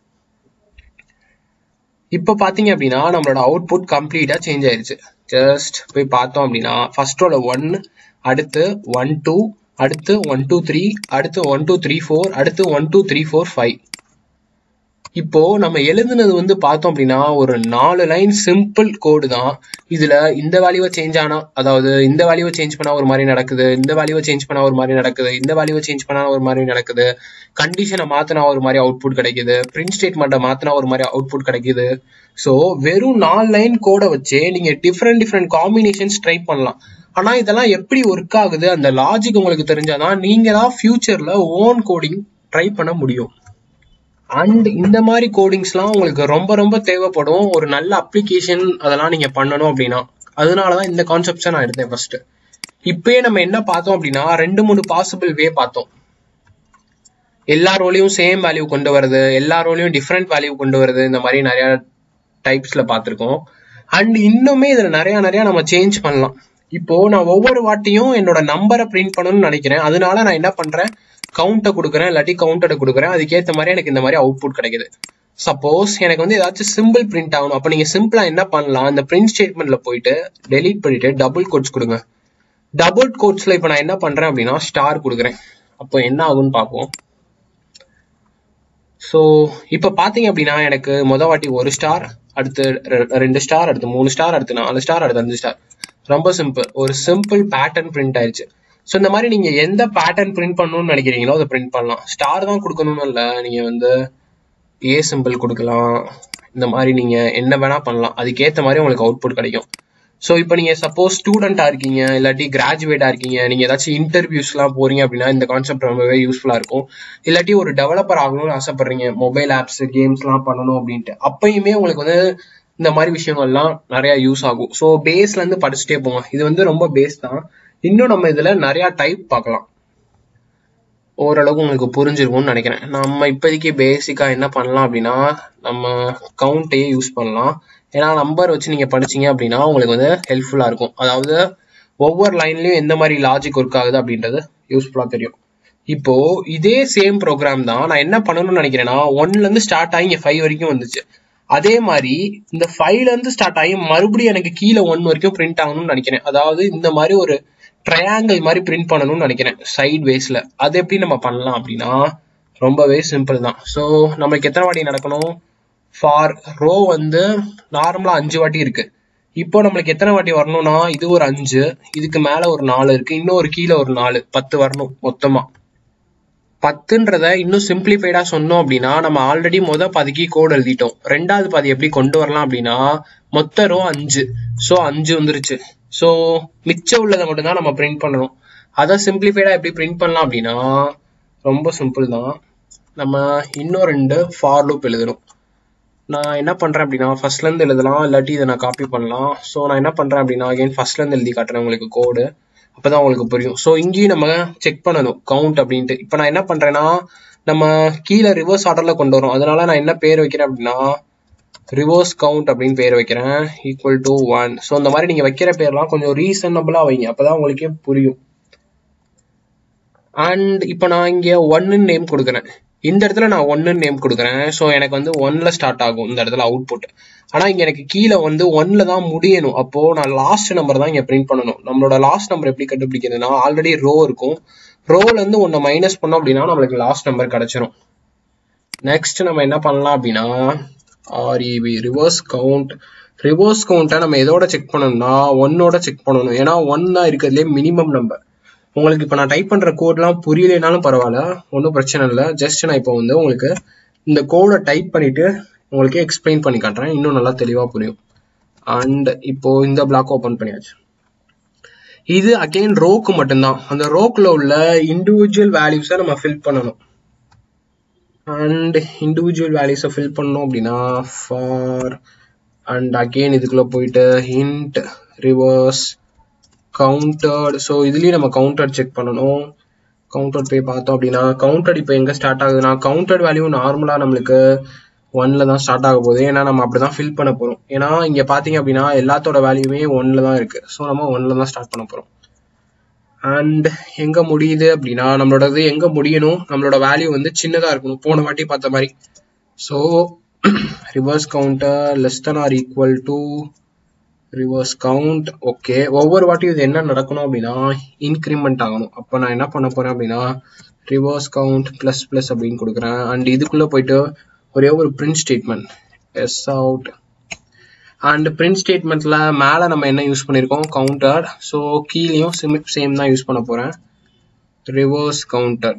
Speaker 1: இப்போ பாத்தீங்க அப்படின்னா நம்மளோட அவுட்புட் கம்ப்ளீட்டா சேஞ்ச் ஆயிருச்சு ஜஸ்ட் போய் பார்த்தோம் அப்படின்னா ஃபர்ஸ்ட் ரோல ஒன் அடுத்து ஒன் டூ அடுத்து ஒன் டூ த்ரீ அடுத்து ஒன் டூ த்ரீ ஃபோர் அடுத்து one two three four five இப்போ நம்ம எழுதுனது வந்து பார்த்தோம் அப்படின்னா ஒரு நாலு லைன் சிம்பிள் கோடு தான் இதுல இந்த வேல்யூவை சேஞ்ச் ஆனா அதாவது இந்த வேல்யூவை சேஞ்ச் பண்ணா ஒரு மாதிரி நடக்குது இந்த வேல்யூவை சேஞ்ச் பண்ணா ஒரு மாதிரி நடக்குது இந்த வேல்யூவை சேஞ்ச் பண்ணா ஒரு மாதிரி நடக்குது கண்டிஷனை மாத்தினா ஒரு மாதிரி அவுட்புட் கிடைக்குது பிரிண்ட் ஸ்டேட்மெண்ட்டை மாத்தினா ஒரு மாதிரி அவுட்புட் கிடைக்குது ஸோ வெறும் நாலு லைன் கோடை வச்சு நீங்க டிஃப்ரெண்ட் டிஃப்ரெண்ட் காம்பினேஷன்ஸ் ட்ரை பண்ணலாம் ஆனா இதெல்லாம் எப்படி ஒர்க் ஆகுது அந்த லாஜிக் உங்களுக்கு தெரிஞ்சாதான் நீங்க தான் ஃபியூச்சர்ல ஓன் கோடிங் ட்ரை பண்ண முடியும் அண்ட் இந்த மாதிரி கோடிங்ஸ்லாம் உங்களுக்கு ரொம்ப ரொம்ப தேவைப்படும் ஒரு நல்ல அப்ளிகேஷன் அதெல்லாம் நீங்க பண்ணணும் அப்படின்னா அதனாலதான் இந்த கான்செப்ட்ஸை நான் எடுத்தேன் ஃபர்ஸ்ட் இப்பயே நம்ம என்ன பார்த்தோம் அப்படின்னா ரெண்டு மூணு பாசிபிள் வே பார்த்தோம் எல்லா ரோலையும் சேம் வேல்யூ கொண்டு வருது எல்லா ரோலையும் டிஃப்ரெண்ட் வேல்யூ கொண்டு வருது இந்த மாதிரி நிறைய டைப்ஸ்ல பார்த்துருக்கோம் அண்ட் இன்னுமே இதுல நிறைய நிறைய நம்ம சேஞ்ச் பண்ணலாம் இப்போ நான் ஒவ்வொரு வாட்டியும் என்னோட நம்பரை பிரிண்ட் பண்ணணும்னு நினைக்கிறேன் அதனால நான் என்ன பண்றேன் கவுண்ட்டை கொடுக்குறேன் இல்லாட்டி கவுண்டரை கொடுக்குறேன் அதுக்கேற்ற மாதிரி எனக்கு இந்த மாதிரி அவுட்புட் கிடைக்குது சப்போஸ் எனக்கு வந்து ஏதாச்சும் சிம்பிள் பிரிண்ட் ஆகணும் அப்போ நீங்க சிம்பிளா என்ன பண்ணலாம் இந்த பிரிண்ட் ஸ்டேட்மெண்ட்ல போயிட்டு டெலீட் பண்ணிட்டு டபுள் கோட்ஸ் கொடுங்க டபுள் கோட்ஸ்ல இப்போ நான் என்ன பண்றேன் அப்படின்னா ஸ்டார் கொடுக்குறேன் அப்போ என்ன ஆகும்னு பார்ப்போம் ஸோ இப்போ பார்த்தீங்க அப்படின்னா எனக்கு மொதல் வாட்டி ஒரு ஸ்டார் அடுத்து ரெண்டு ஸ்டார் அடுத்து மூணு ஸ்டார் அடுத்து நாலு ஸ்டார் அடுத்து அஞ்சு ஸ்டார் ரொம்ப சிம்பிள் ஒரு சிம்பிள் பேட்டர்ன் பிரிண்ட் ஆயிடுச்சு ஸோ இந்த மாதிரி நீங்க எந்த பேட்டர்ன் பிரிண்ட் பண்ணணும்னு நினைக்கிறீங்களோ அதை பிரிண்ட் பண்ணலாம் ஸ்டார் தான் கொடுக்கணும்னு இல்லை நீங்க வந்து ஏ சிம்பிள் கொடுக்கலாம் இந்த மாதிரி நீங்க என்ன வேணா பண்ணலாம் அதுக்கேற்ற மாதிரி உங்களுக்கு அவுட்புட் கிடைக்கும் ஸோ இப்போ நீங்க சப்போஸ் ஸ்டூடெண்டா இருக்கீங்க இல்லாட்டி கிராஜுவேட்டா இருக்கீங்க நீங்க ஏதாச்சும் இன்டர்வியூஸ்லாம் போறீங்க அப்படின்னா இந்த கான்செப்ட் ரொம்பவே யூஸ்ஃபுல்லா இருக்கும் இல்லாட்டி ஒரு டெவலப்பர் ஆகணும்னு ஆசைப்படுறீங்க மொபைல் ஆப்ஸ் கேம்ஸ்லாம் பண்ணணும் அப்படின்ட்டு அப்பயுமே உங்களுக்கு வந்து இந்த மாதிரி விஷயங்கள்லாம் நிறைய யூஸ் ஆகும் ஸோ பேஸ்ல இருந்து படிச்சுட்டே போங்க இது வந்து ரொம்ப பேஸ் தான் இன்னும் நம்ம இதுல நிறைய டைப் பார்க்கலாம் ஓரளவுக்கு உங்களுக்கு புரிஞ்சிருக்கும்னு நினைக்கிறேன் நம்ம இப்போதைக்கு பேசிக்கா என்ன பண்ணலாம் அப்படின்னா நம்ம கவுண்ட்டையே யூஸ் பண்ணலாம் ஏன்னா நம்பர் வச்சு நீங்க படிச்சீங்க அப்படின்னா உங்களுக்கு வந்து ஹெல்ப்ஃபுல்லா இருக்கும் அதாவது ஒவ்வொரு லைன்லயும் எந்த மாதிரி லாஜிக் ஒர்க் ஆகுது அப்படின்றது யூஸ்ஃபுல்லா தெரியும் இப்போ இதே சேம் ப்ரோக்ராம் தான் நான் என்ன பண்ணணும்னு நினைக்கிறேன்னா ஒன்ல இருந்து ஸ்டார்ட் ஆகி இங்க ஃபைவ் வரைக்கும் வந்துச்சு அதே மாதிரி இந்த ஃபைவ்ல இருந்து ஸ்டார்ட் ஆகி மறுபடியும் எனக்கு கீழே ஒன் வரைக்கும் பிரிண்ட் ஆகணும்னு நினைக்கிறேன் அதாவது இந்த மாதிரி ஒரு ட்ரையாங்கிள் மாதிரி பிரிண்ட் பண்ணணும்னு நினைக்கிறேன் சைட் வேஸ்ல அது எப்படி நம்ம பண்ணலாம் அப்படின்னா ரொம்பவே சிம்பிள் தான் ஸோ நம்மளுக்கு எத்தனை வாட்டி நடக்கணும் ஃபார் ரோ வந்து நார்மலா அஞ்சு வாட்டி இருக்கு இப்போ நம்மளுக்கு எத்தனை வாட்டி வரணும்னா இது ஒரு அஞ்சு இதுக்கு மேல ஒரு நாலு இருக்கு இன்னும் ஒரு கீழே ஒரு நாலு பத்து வரணும் மொத்தமா பத்துன்றத இன்னும் சிம்பிளிஃபைடா சொன்னோம் அப்படின்னா நம்ம ஆல்ரெடி முத பாதிக்கு கோட் எழுதிட்டோம் ரெண்டாவது பாதி எப்படி கொண்டு வரலாம் அப்படின்னா மொத்த ரோ அஞ்சு ஸோ அஞ்சு வந்துருச்சு ஸோ மிச்சம் உள்ளதை மட்டும்தான் நம்ம பிரிண்ட் பண்ணணும் அதை சிம்பிளிஃபைடா எப்படி பிரிண்ட் பண்ணலாம் அப்படின்னா ரொம்ப சிம்பிள் தான் நம்ம இன்னும் ரெண்டு ஃபார் லூப் எழுதணும் நான் என்ன பண்றேன் அப்படின்னா ஃபர்ஸ்ட்ல இருந்து எழுதலாம் இல்லாட்டி இதை நான் காப்பி பண்ணலாம் ஸோ நான் என்ன பண்றேன் அப்படின்னா அகைன் ஃபர்ஸ்ட்ல இருந்து எழுதி காட்டுறேன் உங்களுக்கு கோடு அப்பதான் உங்களுக்கு புரியும் ஸோ இங்கேயும் நம்ம செக் பண்ணணும் கவுண்ட் அப்படின்ட்டு இப்போ நான் என்ன பண்றேன்னா நம்ம கீழே ரிவர்ஸ் ஆர்டர்ல கொண்டு வரோம் அதனால நான் என்ன பேர் வைக்கிறேன் அப்படின்னா ரிவர்ஸ் கவுண்ட் அப்படின்னு பேர் வைக்கிறேன் ஈக்குவல் டு ஒன் ஸோ இந்த மாதிரி நீங்க வைக்கிற பேர்லாம் கொஞ்சம் ரீசனபிளா வைங்க அப்பதான் உங்களுக்கே புரியும் அண்ட் இப்போ நான் இங்க ஒன்னு நேம் கொடுக்குறேன் இந்த இடத்துல நான் ஒன்னு நேம் கொடுக்குறேன் ஸோ எனக்கு வந்து ஒன்ல ஸ்டார்ட் ஆகும் இந்த இடத்துல அவுட்புட் ஆனா இங்க எனக்கு கீழே வந்து ஒன்ல தான் முடியணும் அப்போ நான் லாஸ்ட் நம்பர் தான் இங்க பிரிண்ட் பண்ணணும் நம்மளோட லாஸ்ட் நம்பர் எப்படி கண்டுபிடிக்கிறதுனா ஆல்ரெடி ரோ இருக்கும் ரோல இருந்து ஒன்னு மைனஸ் பண்ணோம் அப்படின்னா நம்மளுக்கு லாஸ்ட் நம்பர் கிடைச்சிரும் நெக்ஸ்ட் நம்ம என்ன பண்ணலாம் அப்படின்னா ஆர்இபி ரிவர்ஸ் கவுண்ட் ரிவர்ஸ் கவுண்ட்டை நம்ம எதோட செக் பண்ணணும்னா ஒன்னோட செக் பண்ணணும் ஏன்னா ஒன் தான் இருக்கிறதுலே மினிமம் நம்பர் உங்களுக்கு இப்போ நான் டைப் பண்ற கோட்லாம் புரியலைனாலும் பரவாயில்ல ஒன்றும் பிரச்சனை இல்லை ஜஸ்ட் நான் இப்போ வந்து உங்களுக்கு இந்த கோடை டைப் பண்ணிட்டு உங்களுக்கு எக்ஸ்பிளைன் பண்ணி காட்டுறேன் இன்னும் நல்லா தெளிவா புரியும் அண்ட் இப்போ இந்த பிளாக் ஓபன் பண்ணியாச்சு இது அகெயின் ரோக்கு மட்டும்தான் அந்த ரோக்குல உள்ள இண்டிவிஜுவல் வேல்யூஸை நம்ம ஃபில் பண்ணணும் அண்ட் இண்டிவிஜுவல் வேல்யூஸை ஃபில் பண்ணோம் அப்படின்னா ஃபார் அண்ட் அகெயின் இதுக்குள்ள போயிட்டு ஹிண்ட் ரிவர்ஸ் கவுண்டர்ட் ஸோ இதுலயும் நம்ம கவுண்டர் செக் பண்ணணும் கவுண்டர் போய் பார்த்தோம் அப்படின்னா கவுண்டர் இப்போ எங்க ஸ்டார்ட் ஆகுதுன்னா கவுண்டர் வேல்யூ நார்மலா நம்மளுக்கு ஒன்ல தான் ஸ்டார்ட் ஆக போகுது ஏன்னா நம்ம அப்படிதான் ஃபில் பண்ண போறோம் ஏன்னா இங்க பாத்தீங்க அப்படின்னா எல்லாத்தோட வேல்யூமே ஒன்ல தான் இருக்கு ஸோ நம்ம ஒன்ல தான் ஸ்டார்ட் பண்ண போறோம் அண்ட் எங்க முடியுது அப்படின்னா நம்மளோடது எங்க முடியணும் நம்மளோட வேல்யூ வந்து சின்னதா இருக்கணும் போன வாட்டி பார்த்த மாதிரி so reverse counter less than or equal to reverse count okay ஒவ்வொரு வாட்டியும் இது என்ன நடக்கணும் அப்படின்னா இன்க்ரிமெண்ட் ஆகணும் அப்போ நான் என்ன பண்ண போறேன் அப்படின்னா ரிவர்ஸ் கவுண்ட் பிளஸ் பிளஸ் அப்படின்னு கொடுக்குறேன் அண்ட் இதுக்குள்ள போயிட்டு ஒரே ஒரு print statement s out and print ஸ்டேட்மெண்ட்ல மேல நம்ம என்ன யூஸ் பண்ணிருக்கோம் கவுண்டர் ஸோ கீழேயும் சிமிப் சேம் தான் யூஸ் பண்ண போறேன் ரிவர்ஸ் கவுண்டர்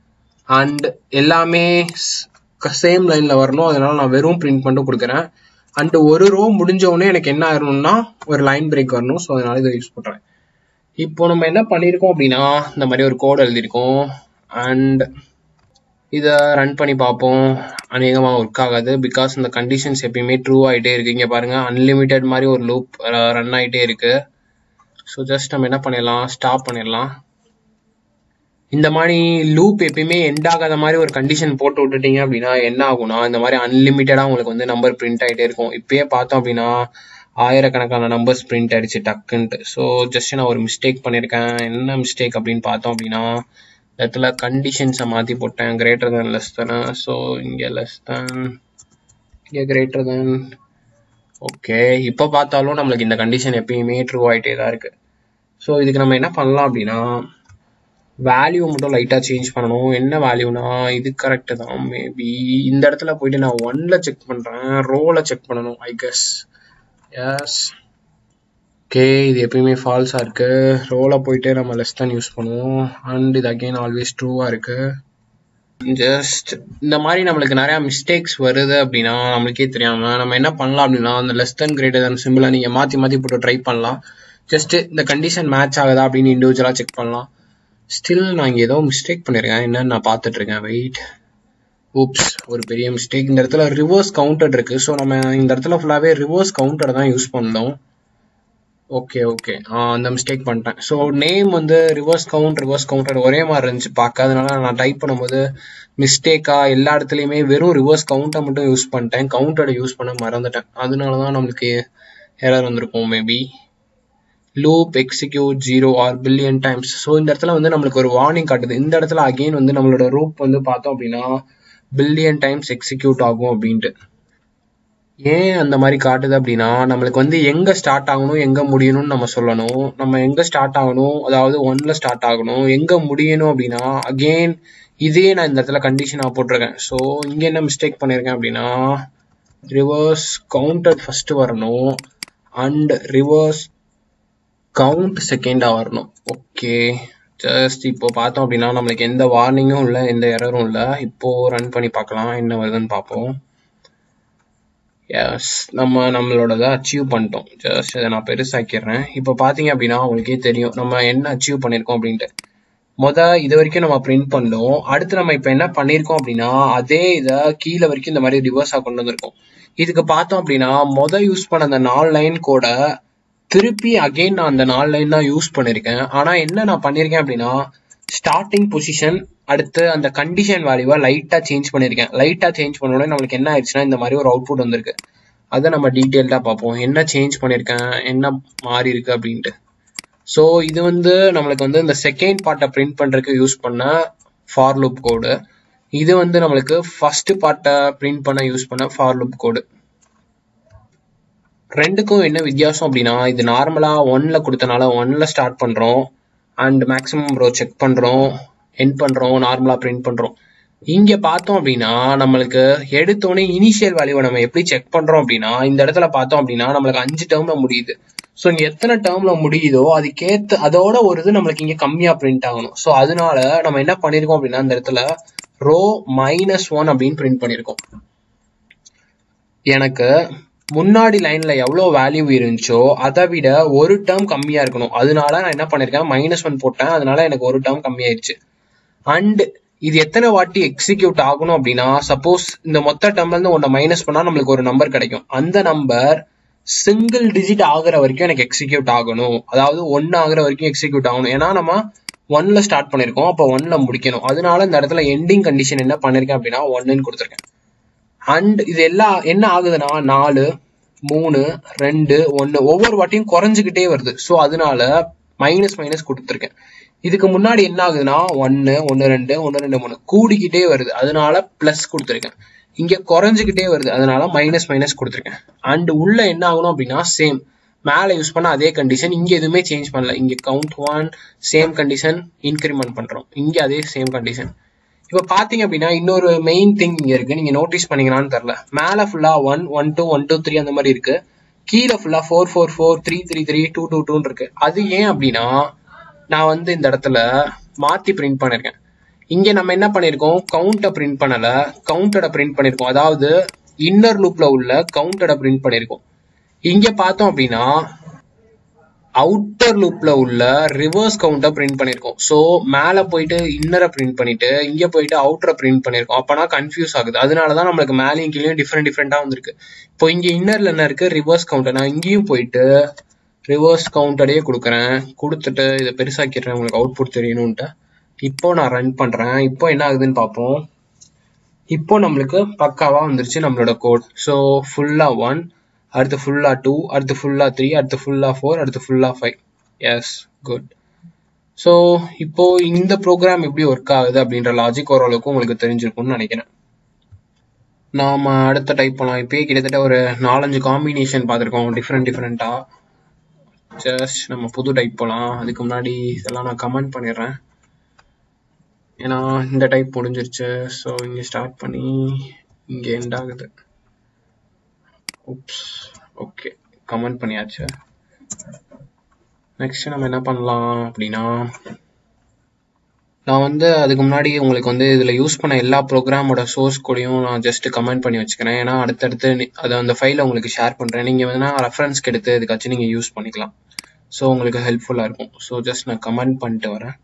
Speaker 1: அண்ட் எல்லாமே சேம் லைன்ல வரணும் அதனால நான் வெறும் பிரிண்ட் மட்டும் கொடுக்குறேன் அண்ட் ஒரு ரோ முடிஞ்ச உடனே எனக்கு என்ன ஆகணும்னா ஒரு லைன் பிரேக் வரணும் ஸோ அதனால இதை யூஸ் பண்றேன் இப்போ நம்ம என்ன பண்ணியிருக்கோம் அப்படின்னா இந்த மாதிரி ஒரு கோட் எழுதியிருக்கோம் அண்ட் இதை ரன் பண்ணி பார்ப்போம் அநேகமாக ஒர்க் ஆகாது பிகாஸ் இந்த கண்டிஷன்ஸ் எப்பயுமே ட்ரூ ஆகிட்டே இருக்கு இங்கே பாருங்க அன்லிமிட்டெட் மாதிரி ஒரு லூப் ரன் ஆகிட்டே இருக்கு ஸோ ஜஸ்ட் நம்ம என்ன பண்ணிடலாம் ஸ்டாப் பண்ணிடலாம் இந்த மாதிரி லூப் எப்பயுமே எண்ட் ஆகாத மாதிரி ஒரு கண்டிஷன் போட்டு விட்டுட்டீங்க அப்படின்னா என்ன ஆகும்னா இந்த மாதிரி அன்லிமிட்டடாக உங்களுக்கு வந்து நம்பர் பிரிண்ட் ஆகிட்டே இருக்கும் இப்பயே பார்த்தோம் அப்படின்னா ஆயிரக்கணக்கான நம்பர்ஸ் பிரிண்ட் ஆயிடுச்சு டக்குன்ட்டு ஸோ ஜஸ்ட் நான் ஒரு மிஸ்டேக் பண்ணியிருக்கேன் என்ன மிஸ்டேக் அப்படின்னு பார்த்தோம் அப்படின்னா இந்த இடத்துல கண்டிஷன்ஸை மாற்றி போட்டேன் கிரேட்டர் தேன் லெஸ் தானே ஸோ இங்கே லெஸ் தேன் இங்கே கிரேட்டர் தேன் ஓகே இப்போ பார்த்தாலும் நம்மளுக்கு இந்த கண்டிஷன் எப்பயுமே ட்ரூ ஆகிட்டே தான் இருக்கு ஸோ இதுக்கு நம்ம என்ன பண்ணலாம் அப்படின்னா வேல்யூ மட்டும் லைட்டாக சேஞ்ச் பண்ணணும் என்ன வேல்யூனா இது கரெக்டு தான் மேபி இந்த இடத்துல போயிட்டு நான் ஒன்ல செக் பண்ணுறேன் ரோவில் செக் பண்ணணும் ஐ கெஸ் எஸ் ஓகே இது எப்பயுமே ஃபால்ஸாக இருக்கு ரோவில் போயிட்டு நம்ம லெஸ் தான் யூஸ் பண்ணுவோம் அண்ட் இது அகெயின் ஆல்வேஸ் ட்ரூவாக இருக்கு ஜஸ்ட் இந்த மாதிரி நம்மளுக்கு நிறைய மிஸ்டேக்ஸ் வருது அப்படின்னா நம்மளுக்கே தெரியாம நம்ம என்ன பண்ணலாம் அப்படின்னா அந்த லெஸ் தென் கிரேட்டர் தன் சிம்பிளை நீங்க மாத்தி மாத்தி போட்டு ட்ரை பண்ணலாம் ஜஸ்ட் இந்த கண்டிஷன் மேட்ச் ஆகுதா அப்படின்னு இண்டிவிஜுவலா செக் பண்ணலாம் ஸ்டில் நான் இங்கே ஏதோ மிஸ்டேக் பண்ணியிருக்கேன் என்னன்னு நான் பார்த்துட்டு இருக்கேன் வெயிட் ஊப்ஸ் ஒரு பெரிய மிஸ்டேக் இந்த இடத்துல ரிவர்ஸ் கவுண்டட் இருக்கு ஸோ நம்ம இந்த இடத்துல ஃபுல்லாகவே ரிவர்ஸ் கவுண்டர் தான் யூஸ் பண்ணோம் ஓகே ஓகே அந்த மிஸ்டேக் பண்ணிட்டேன் ஸோ நேம் வந்து ரிவர்ஸ் கவுண்ட் ரிவர்ஸ் கவுண்டர் ஒரே மாதிரி இருந்துச்சு பார்க்க அதனால நான் டைப் பண்ணும்போது மிஸ்டேக்கா எல்லா இடத்துலையுமே வெறும் ரிவர்ஸ் கவுண்டை மட்டும் யூஸ் பண்ணிட்டேன் கவுண்டரை யூஸ் பண்ண மறந்துட்டேன் அதனால தான் நம்மளுக்கு எரர் வந்திருக்கும் maybe loop execute zero or billion times so இந்த இடத்துல வந்து நம்மளுக்கு ஒரு வார்னிங் காட்டுது இந்த இடத்துல அகெயின் வந்து நம்மளோட ரூப் வந்து பார்த்தோம் அப்படின்னா பில்லியன் டைம்ஸ் எக்ஸிக்யூட் ஆகும் அப்படின்ட்டு ஏன் அந்த மாதிரி காட்டுது அப்படின்னா நம்மளுக்கு வந்து எங்க ஸ்டார்ட் ஆகணும் எங்க முடியணும்னு நம்ம சொல்லணும் நம்ம எங்க ஸ்டார்ட் ஆகணும் அதாவது ஒன்ல ஸ்டார்ட் ஆகணும் எங்க முடியணும் அப்படின்னா அகெயின் இதே நான் இந்த இடத்துல கண்டிஷனாக போட்டிருக்கேன் ஸோ இங்க என்ன மிஸ்டேக் பண்ணியிருக்கேன் அப்படின்னா ரிவர்ஸ் கவுண்டட் ஃபர்ஸ்ட் வரணும் அண்ட் ரிவர்ஸ் கவுண்ட் செகண்டா வரணும் ஓகே ஜஸ்ட் இப்போ பார்த்தோம் அப்படின்னா நம்மளுக்கு எந்த வார்னிங்கும் இல்லை எந்த எரரும் இல்லை இப்போ ரன் பண்ணி பார்க்கலாம் என்ன வருதுன்னு பார்ப்போம் எஸ் நம்ம நம்மளோடத அச்சீவ் பண்ணிட்டோம் ஜஸ்ட் இதை நான் பெருசாக்கிடுறேன் இப்போ பார்த்தீங்க அப்படின்னா உங்களுக்கே தெரியும் நம்ம என்ன அச்சீவ் பண்ணியிருக்கோம் அப்படின்ட்டு மொத இது வரைக்கும் நம்ம பிரிண்ட் பண்ணோம் அடுத்து நம்ம இப்போ என்ன பண்ணியிருக்கோம் அப்படின்னா அதே இதை கீழே வரைக்கும் இந்த மாதிரி ரிவர்ஸாக கொண்டு வந்திருக்கோம் இதுக்கு பார்த்தோம் அப்படின்னா மொத யூஸ் பண்ண அந்த நாலு லைன் கூட திருப்பி அகைன் நான் அந்த நாலு லைன் தான் யூஸ் பண்ணியிருக்கேன் ஆனால் என்ன நான் பண்ணியிருக்கேன் அப்படின்னா ஸ்டார்டிங் பொசிஷன் அடுத்து அந்த கண்டிஷன் வேல்யூவை லைட்டாக சேஞ்ச் பண்ணியிருக்கேன் லைட்டாக சேஞ்ச் பண்ண உடனே நம்மளுக்கு என்ன ஆயிடுச்சுன்னா இந்த மாதிரி ஒரு அவுட்புட் வந்திருக்கு அதை நம்ம டீட்டெயில்டாக பார்ப்போம் என்ன சேஞ்ச் பண்ணியிருக்கேன் என்ன மாறி இருக்கு அப்படின்ட்டு ஸோ இது வந்து நம்மளுக்கு வந்து இந்த செகண்ட் பார்ட்டை பிரிண்ட் பண்ணுறதுக்கு யூஸ் பண்ண ஃபார் லூப் கோடு இது வந்து நம்மளுக்கு ஃபர்ஸ்ட் பார்ட்டை பிரிண்ட் பண்ண யூஸ் பண்ண ஃபார் லூப் கோடு ரெண்டுக்கும் என்ன வித்தியாசம் அப்படின்னா இது நார்மலா ஒன்ல கொடுத்தனால ஒன்ல ஸ்டார்ட் பண்றோம் அண்ட் மேக்ஸிமம் ரோ செக் பண்றோம் என் பண்றோம் நார்மலா பிரிண்ட் பண்றோம் இங்க பார்த்தோம் அப்படின்னா நம்மளுக்கு எடுத்தோடனே இனிஷியல் வேல்யூவை நம்ம எப்படி செக் பண்றோம் அப்படின்னா இந்த இடத்துல பார்த்தோம் அப்படின்னா நம்மளுக்கு அஞ்சு டேர்ம்ல முடியுது ஸோ இங்க எத்தனை டேர்ம்ல முடியுதோ அதுக்கேத்த அதோட ஒரு இது நம்மளுக்கு இங்க கம்மியா பிரிண்ட் ஆகணும் ஸோ அதனால நம்ம என்ன பண்ணிருக்கோம் அப்படின்னா இந்த இடத்துல ரோ மைனஸ் ஒன் அப்படின்னு பிரிண்ட் பண்ணிருக்கோம் எனக்கு முன்னாடி லைன்ல எவ்வளவு வேல்யூ இருந்துச்சோ அதை விட ஒரு டேர்ம் கம்மியா இருக்கணும் அதனால நான் என்ன பண்ணிருக்கேன் மைனஸ் ஒன் போட்டேன் அதனால எனக்கு ஒரு டேர்ம் கம்மியாயிருச்சு அண்ட் இது எத்தனை வாட்டி எக்ஸிக்யூட் ஆகணும் அப்படின்னா சப்போஸ் இந்த மொத்த டேர்ம்ல இருந்து ஒன்றை மைனஸ் பண்ணா நம்மளுக்கு ஒரு நம்பர் கிடைக்கும் அந்த நம்பர் சிங்கிள் டிஜிட் ஆகுற வரைக்கும் எனக்கு எக்ஸிக்யூட் ஆகணும் அதாவது ஒன்னு ஆகுற வரைக்கும் எக்ஸிக்யூட் ஆகணும் ஏன்னா நம்ம ஒன்ல ஸ்டார்ட் பண்ணிருக்கோம் அப்போ ஒன்ல முடிக்கணும் அதனால இந்த இடத்துல எண்டிங் கண்டிஷன் என்ன பண்ணிருக்கேன் அப்படின்னா ஒன்னுன்னு கொடுத்துருக்கேன் அண்ட் இது எல்லாம் என்ன ஆகுதுன்னா நாலு மூணு ரெண்டு ஒன்று ஒவ்வொரு வாட்டியும் குறைஞ்சிக்கிட்டே வருது ஸோ அதனால மைனஸ் மைனஸ் கொடுத்துருக்கேன் இதுக்கு முன்னாடி என்ன ஆகுதுன்னா ஒன்று ஒன்று ரெண்டு ஒன்று ரெண்டு மூணு கூடிக்கிட்டே வருது அதனால ப்ளஸ் கொடுத்துருக்கேன் இங்கே குறைஞ்சிக்கிட்டே வருது அதனால மைனஸ் மைனஸ் கொடுத்துருக்கேன் அண்ட் உள்ள என்ன ஆகணும் அப்படின்னா சேம் மேலே யூஸ் பண்ண அதே கண்டிஷன் இங்கே எதுவுமே சேஞ்ச் பண்ணல இங்கே count one same condition increment பண்ணுறோம் இங்கே அதே சேம் கண்டிஷன் இப்போ பாத்தீங்க அப்படின்னா இன்னொரு மெயின் திங் இங்க இருக்கு நீங்க நோட்டீஸ் பண்ணீங்களான்னு தெரியல மேல ஃபுல்லா one one two one two three அந்த மாதிரி இருக்கு கீழே ஃபுல்லா four four four three three three two two டூன்னு இருக்கு அது ஏன் அப்படின்னா நான் வந்து இந்த இடத்துல மாத்தி பிரிண்ட் பண்ணிருக்கேன் இங்க நம்ம என்ன பண்ணிருக்கோம் கவுண்ட்டை பிரிண்ட் பண்ணல கவுண்டட பிரிண்ட் பண்ணிருக்கோம் அதாவது இன்னர் லூப்ல உள்ள கவுண்டரை பிரிண்ட் பண்ணியிருக்கோம் இங்க பார்த்தோம் அப்படின்னா அவுட்டர் லூப்ல உள்ள ரிவர்ஸ் கவுண்டை பிரிண்ட் பண்ணிருக்கோம் ஸோ மேல போயிட்டு இன்னரை பிரிண்ட் பண்ணிட்டு இங்க போயிட்டு அவுட்டரை பிரிண்ட் பண்ணிருக்கோம் அப்பனா கன்ஃபியூஸ் ஆகுது அதனாலதான் நம்மளுக்கு மேலேயும் கீழேயும் டிஃப்ரெண்ட் டிஃப்ரெண்டா வந்திருக்கு இப்போ இங்க இன்னர்ல என்ன இருக்கு ரிவர்ஸ் கவுண்டர் நான் இங்கேயும் போயிட்டு ரிவர்ஸ் கவுண்டரே கொடுக்குறேன் கொடுத்துட்டு இதை பெருசாக்கிடுறேன் உங்களுக்கு அவுட்புட் தெரியணும்ட்டு இப்போ நான் ரன் பண்றேன் இப்போ என்ன ஆகுதுன்னு பார்ப்போம் இப்போ நம்மளுக்கு பக்காவா வந்துருச்சு நம்மளோட கோட் ஸோ ஃபுல்லா ஒன் அடுத்து ஃபுல்லா டூ அடுத்து ஃபுல்லா த்ரீ அடுத்து ஃபுல்லா ஃபோர் அடுத்து ஃபுல்லா ஃபைவ் எஸ் குட் ஸோ இப்போ இந்த ப்ரோக்ராம் எப்படி ஒர்க் ஆகுது அப்படின்ற லாஜிக் ஓரளவுக்கு உங்களுக்கு தெரிஞ்சிருக்கும்னு நினைக்கிறேன் நாம அடுத்த டைப் பண்ணலாம் இப்பயே கிட்டத்தட்ட ஒரு நாலஞ்சு காம்பினேஷன் பார்த்துருக்கோம் டிஃப்ரெண்ட் டிஃப்ரெண்டா ஜஸ்ட் நம்ம புது டைப் போகலாம் அதுக்கு முன்னாடி இதெல்லாம் நான் கமெண்ட் பண்ணிடுறேன் ஏன்னா இந்த டைப் முடிஞ்சிருச்சு ஸோ இங்கே ஸ்டார்ட் பண்ணி இங்கே எண்ட் ஆகுது உப்ஸ் ஓகே கமெண்ட் பண்ணியாச்சு நெக்ஸ்ட் நம்ம என்ன பண்ணலாம் அப்படின்னா நான் வந்து அதுக்கு முன்னாடி உங்களுக்கு வந்து இதில் யூஸ் பண்ண எல்லா ப்ரோக்ராமோட சோர்ஸ் கூடயும் நான் ஜஸ்ட் கமெண்ட் பண்ணி வச்சுக்கிறேன் ஏன்னா அடுத்தடுத்து நி- அதை அந்த ஃபைலை உங்களுக்கு ஷேர் பண்ணுறேன் நீங்கள் வேணா ரெஃபரன்ஸ்க்கு எடுத்து இதுக்காச்சும் நீங்கள் யூஸ் பண்ணிக்கலாம் ஸோ உங்களுக்கு ஹெல்ப்ஃபுல்லாக இருக்கும் ஸோ ஜஸ்ட் நான் கமெண்ட் பண்ணிட்டு வரேன்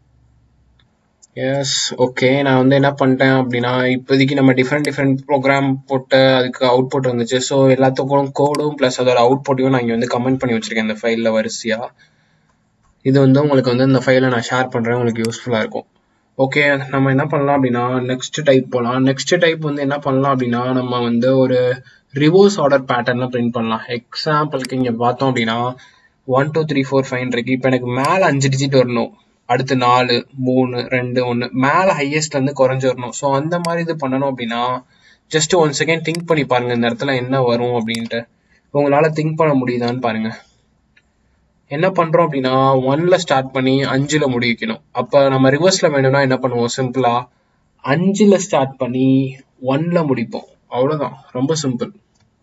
Speaker 1: எஸ் ஓகே நான் வந்து என்ன பண்ணிட்டேன் அப்படின்னா இப்போதைக்கு நம்ம டிஃப்ரெண்ட் டிஃப்ரெண்ட் ப்ரோக்ராம் போட்டு அதுக்கு அவுட்புட் வந்துச்சு ஸோ எல்லாத்துக்கும் கோடும் ப்ளஸ் அதோட அவுட்புட்டையும் நான் இங்கே வந்து கமெண்ட் பண்ணி வச்சிருக்கேன் இந்த ஃபைலில் வரிசையாக இது வந்து உங்களுக்கு வந்து இந்த ஃபைலை நான் ஷேர் பண்ணுறேன் உங்களுக்கு யூஸ்ஃபுல்லாக இருக்கும் ஓகே நம்ம என்ன பண்ணலாம் அப்படின்னா நெக்ஸ்ட் டைப் போகலாம் நெக்ஸ்ட் டைப் வந்து என்ன பண்ணலாம் அப்படின்னா நம்ம வந்து ஒரு ரிவர்ஸ் ஆர்டர் பேட்டர்ன்ல பிரிண்ட் பண்ணலாம் எக்ஸாம்பிளுக்கு இங்கே பார்த்தோம் அப்படின்னா one two three four five இருக்கு இப்போ எனக்கு மேலே அஞ்சு டிஜிட் வரணும் அடுத்து நாலு மூணு ரெண்டு ஒன்று மேலே ஹையஸ்ட்ல இருந்து குறைஞ்சு வரணும் ஸோ அந்த மாதிரி இது பண்ணணும் அப்படின்னா ஜஸ்ட் ஒன் செகண்ட் திங்க் பண்ணி பாருங்க இந்த இடத்துல என்ன வரும் அப்படின்ட்டு உங்களால திங்க் பண்ண முடியுதான்னு பாருங்க என்ன பண்றோம் அப்படின்னா ஒன்ல ஸ்டார்ட் பண்ணி அஞ்சுல முடிக்கணும் அப்ப நம்ம ரிவர்ஸ்ல வேணும்னா என்ன பண்ணுவோம் சிம்பிளா அஞ்சுல ஸ்டார்ட் பண்ணி ஒன்ல முடிப்போம் அவ்வளவுதான் ரொம்ப சிம்பிள்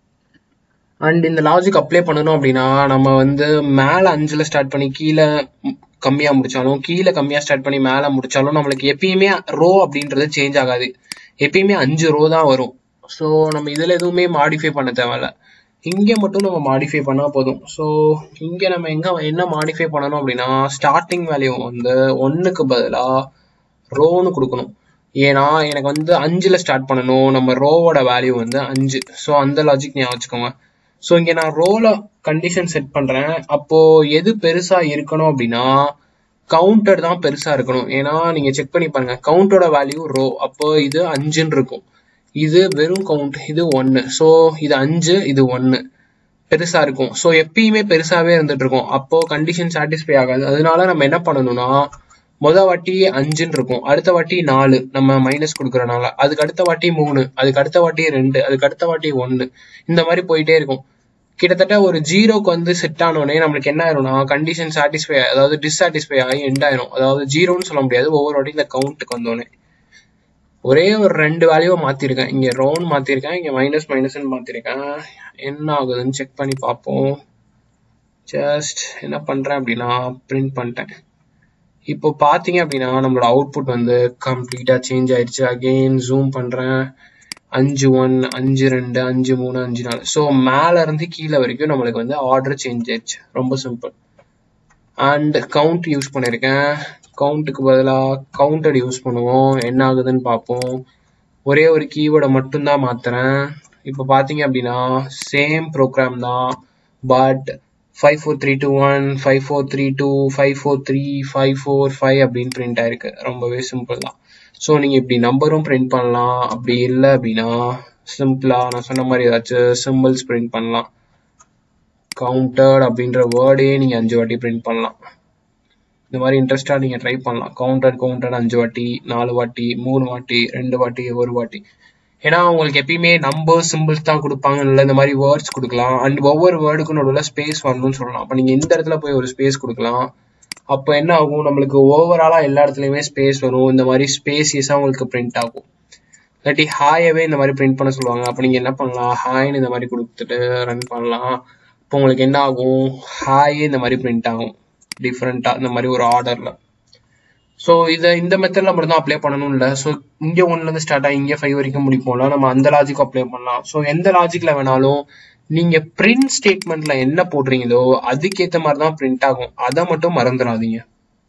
Speaker 1: அண்ட் இந்த லாஜிக் அப்ளை பண்ணணும் அப்படின்னா நம்ம வந்து மேல அஞ்சுல ஸ்டார்ட் பண்ணி கீழே ம், கம்மியா முடிச்சாலும் கீழே கம்மியா ஸ்டார்ட் பண்ணி மேல முடிச்சாலும் நம்மளுக்கு எப்பயுமே ரோ அப்படின்றது சேஞ்ச் ஆகாது எப்பயுமே அஞ்சு ரோ தான் வரும் ஸோ நம்ம இதுல எதுவுமே மாடிஃபை பண்ண தேவையில்ல இங்க மட்டும் நம்ம மாடிஃபை பண்ணா போதும் ஸோ இங்க நம்ம எங்க என்ன மாடிஃபை பண்ணணும் அப்படின்னா ஸ்டார்டிங் வேல்யூ வந்து ஒன்னுக்கு பதிலா ரோன்னு கொடுக்கணும் ஏன்னா எனக்கு வந்து அஞ்சுல ஸ்டார்ட் பண்ணணும் நம்ம ரோவோட வேல்யூ வந்து அஞ்சு ஸோ அந்த லாஜிக் ஞாபகம் வச்சுக்கோங்க ஸோ இங்க நான் ரோல கண்டிஷன் செட் பண்றேன் அப்போ எது பெருசா இருக்கணும் அப்படின்னா கவுண்டர் தான் பெருசா இருக்கணும் ஏன்னா நீங்க செக் பண்ணி பாருங்க கவுண்டோட வேல்யூ ரோ அப்போ இது அஞ்சுன்னு இருக்கும் இது வெறும் கவுண்ட் இது ஒன்னு ஸோ இது அஞ்சு இது ஒன்னு பெருசா இருக்கும் ஸோ எப்பயுமே பெருசாவே இருந்துட்டு இருக்கும் அப்போ கண்டிஷன் சாட்டிஸ்ஃபை ஆகாது அதனால நம்ம என்ன பண்ணணும்னா முத வாட்டி அஞ்சுன்னு இருக்கும் அடுத்த வாட்டி நாலு நம்ம மைனஸ் கொடுக்கறனால அதுக்கு அடுத்த வாட்டி மூணு அதுக்கு அடுத்த வாட்டி ரெண்டு அதுக்கு அடுத்த வாட்டி ஒன்னு இந்த மாதிரி போயிட்டே இருக்கும் கிட்டத்தட்ட ஒரு ஜீரோக்கு வந்து செட் ஆனோடனே நம்மளுக்கு என்ன ஆயிரும்னா கண்டிஷன் சாட்டிஸ்ஃபை அதாவது டிஸ்சாட்டிஸ்ஃபை ஆகி எண்ட் ஆயிரும் அதாவது ஜீரோன்னு சொல்ல முடியாது ஒவ்வொரு வாட்டி இந்த கவுண்ட்டுக்கு வந்தோடனே ஒரே ஒரு ரெண்டு வேல்யூவை மாத்திருக்கேன் இங்க ரோன் மாத்திருக்கேன் இங்க மைனஸ் மைனஸ்ன்னு மாத்திருக்கேன் என்ன ஆகுதுன்னு செக் பண்ணி பார்ப்போம் ஜஸ்ட் என்ன பண்றேன் அப்படின்னா பிரிண்ட் பண்ணிட்டேன் இப்போ பாத்தீங்க அப்படின்னா நம்மளோட அவுட்புட் வந்து கம்ப்ளீட்டா சேஞ்ச் ஆயிடுச்சு அகெயின் ஜூம் பண்றேன் அஞ்சு ஒன் அஞ்சு ரெண்டு அஞ்சு மூணு அஞ்சு நாலு ஸோ மேல இருந்து கீழே வரைக்கும் நம்மளுக்கு வந்து ஆர்டர் சேஞ்ச் ஆயிடுச்சு ரொம்ப சிம்பிள் அண்ட் கவுண்ட் யூஸ் பண்ணியிருக்கேன் கவுண்ட்டுக்கு பதிலாக கவுண்டர் யூஸ் பண்ணுவோம் என்ன ஆகுதுன்னு பார்ப்போம் ஒரே ஒரு கீவேர்டை மட்டும்தான் மாத்துறேன் இப்போ பார்த்தீங்க அப்படின்னா சேம் ப்ரோக்ராம் தான் but five four three two one five four three two five four three five four five அப்படின்னு பிரிண்ட் ஆயிருக்கு ரொம்பவே சிம்பிள் தான் ஸோ நீங்கள் இப்படி நம்பரும் பிரிண்ட் பண்ணலாம் அப்படி இல்லை அப்படின்னா சிம்பிளாக நான் சொன்ன மாதிரி ஏதாச்சும் சிம்பிள்ஸ் பிரிண்ட் பண்ணலாம் கவுண்டர்ட் அப்படின்ற வேர்டே நீங்கள் அஞ்சு வாட்டி பிரிண்ட் பண்ணலாம் இந்த மாதிரி இன்ட்ரெஸ்டாக நீங்கள் ட்ரை பண்ணலாம் கவுண்டர் கவுண்டர் அஞ்சு வாட்டி நாலு வாட்டி மூணு வாட்டி ரெண்டு வாட்டி ஒரு வாட்டி ஏன்னா உங்களுக்கு எப்பயுமே நம்பர் சிம்பிள்ஸ் தான் கொடுப்பாங்க இல்லை இந்த மாதிரி வேர்ட்ஸ் கொடுக்கலாம் அண்ட் ஒவ்வொரு வேர்டுக்கும் நடுவில் ஸ்பேஸ் வரணும்னு சொல்லலாம் அப்போ நீங்கள் இந்த இடத்துல போய் ஒரு ஸ்பேஸ் கொடுக்கலாம் அப்போ என்ன ஆகும் நம்மளுக்கு ஓவராலாக எல்லா இடத்துலையுமே ஸ்பேஸ் வரும் இந்த மாதிரி ஸ்பேசியஸாக உங்களுக்கு பிரிண்ட் ஆகும் இல்லாட்டி ஹாயவே இந்த மாதிரி பிரிண்ட் பண்ண சொல்லுவாங்க அப்போ நீங்கள் என்ன பண்ணலாம் ஹாய்னு இந்த மாதிரி கொடுத்துட்டு ரன் பண்ணலாம் இப்போ உங்களுக்கு என்ன ஆகும் ஹாயே இந்த மாதிரி பிரிண்ட் ஆகும் டிஃப்ரெண்ட்டாக இந்த மாதிரி ஒரு ஆர்டரில் ஸோ இதை இந்த மெத்தடில் மட்டும் தான் அப்ளை பண்ணணும் இல்லை ஸோ இங்கே ஒன்லேருந்து ஸ்டார்ட் ஆகி இங்கே ஃபைவ் வரைக்கும் முடிப்போம்ல நம்ம அந்த லாஜிக் அப்ளை பண்ணலாம் ஸோ எந்த லாஜிக்கில் வேணாலும் நீங்கள் பிரிண்ட் ஸ்டேட்மெண்ட்ல என்ன போடுறீங்களோ அதுக்கேற்ற மாதிரி தான் பிரிண்ட் ஆகும் அதை மட்டும் மறந்துடாதீங்க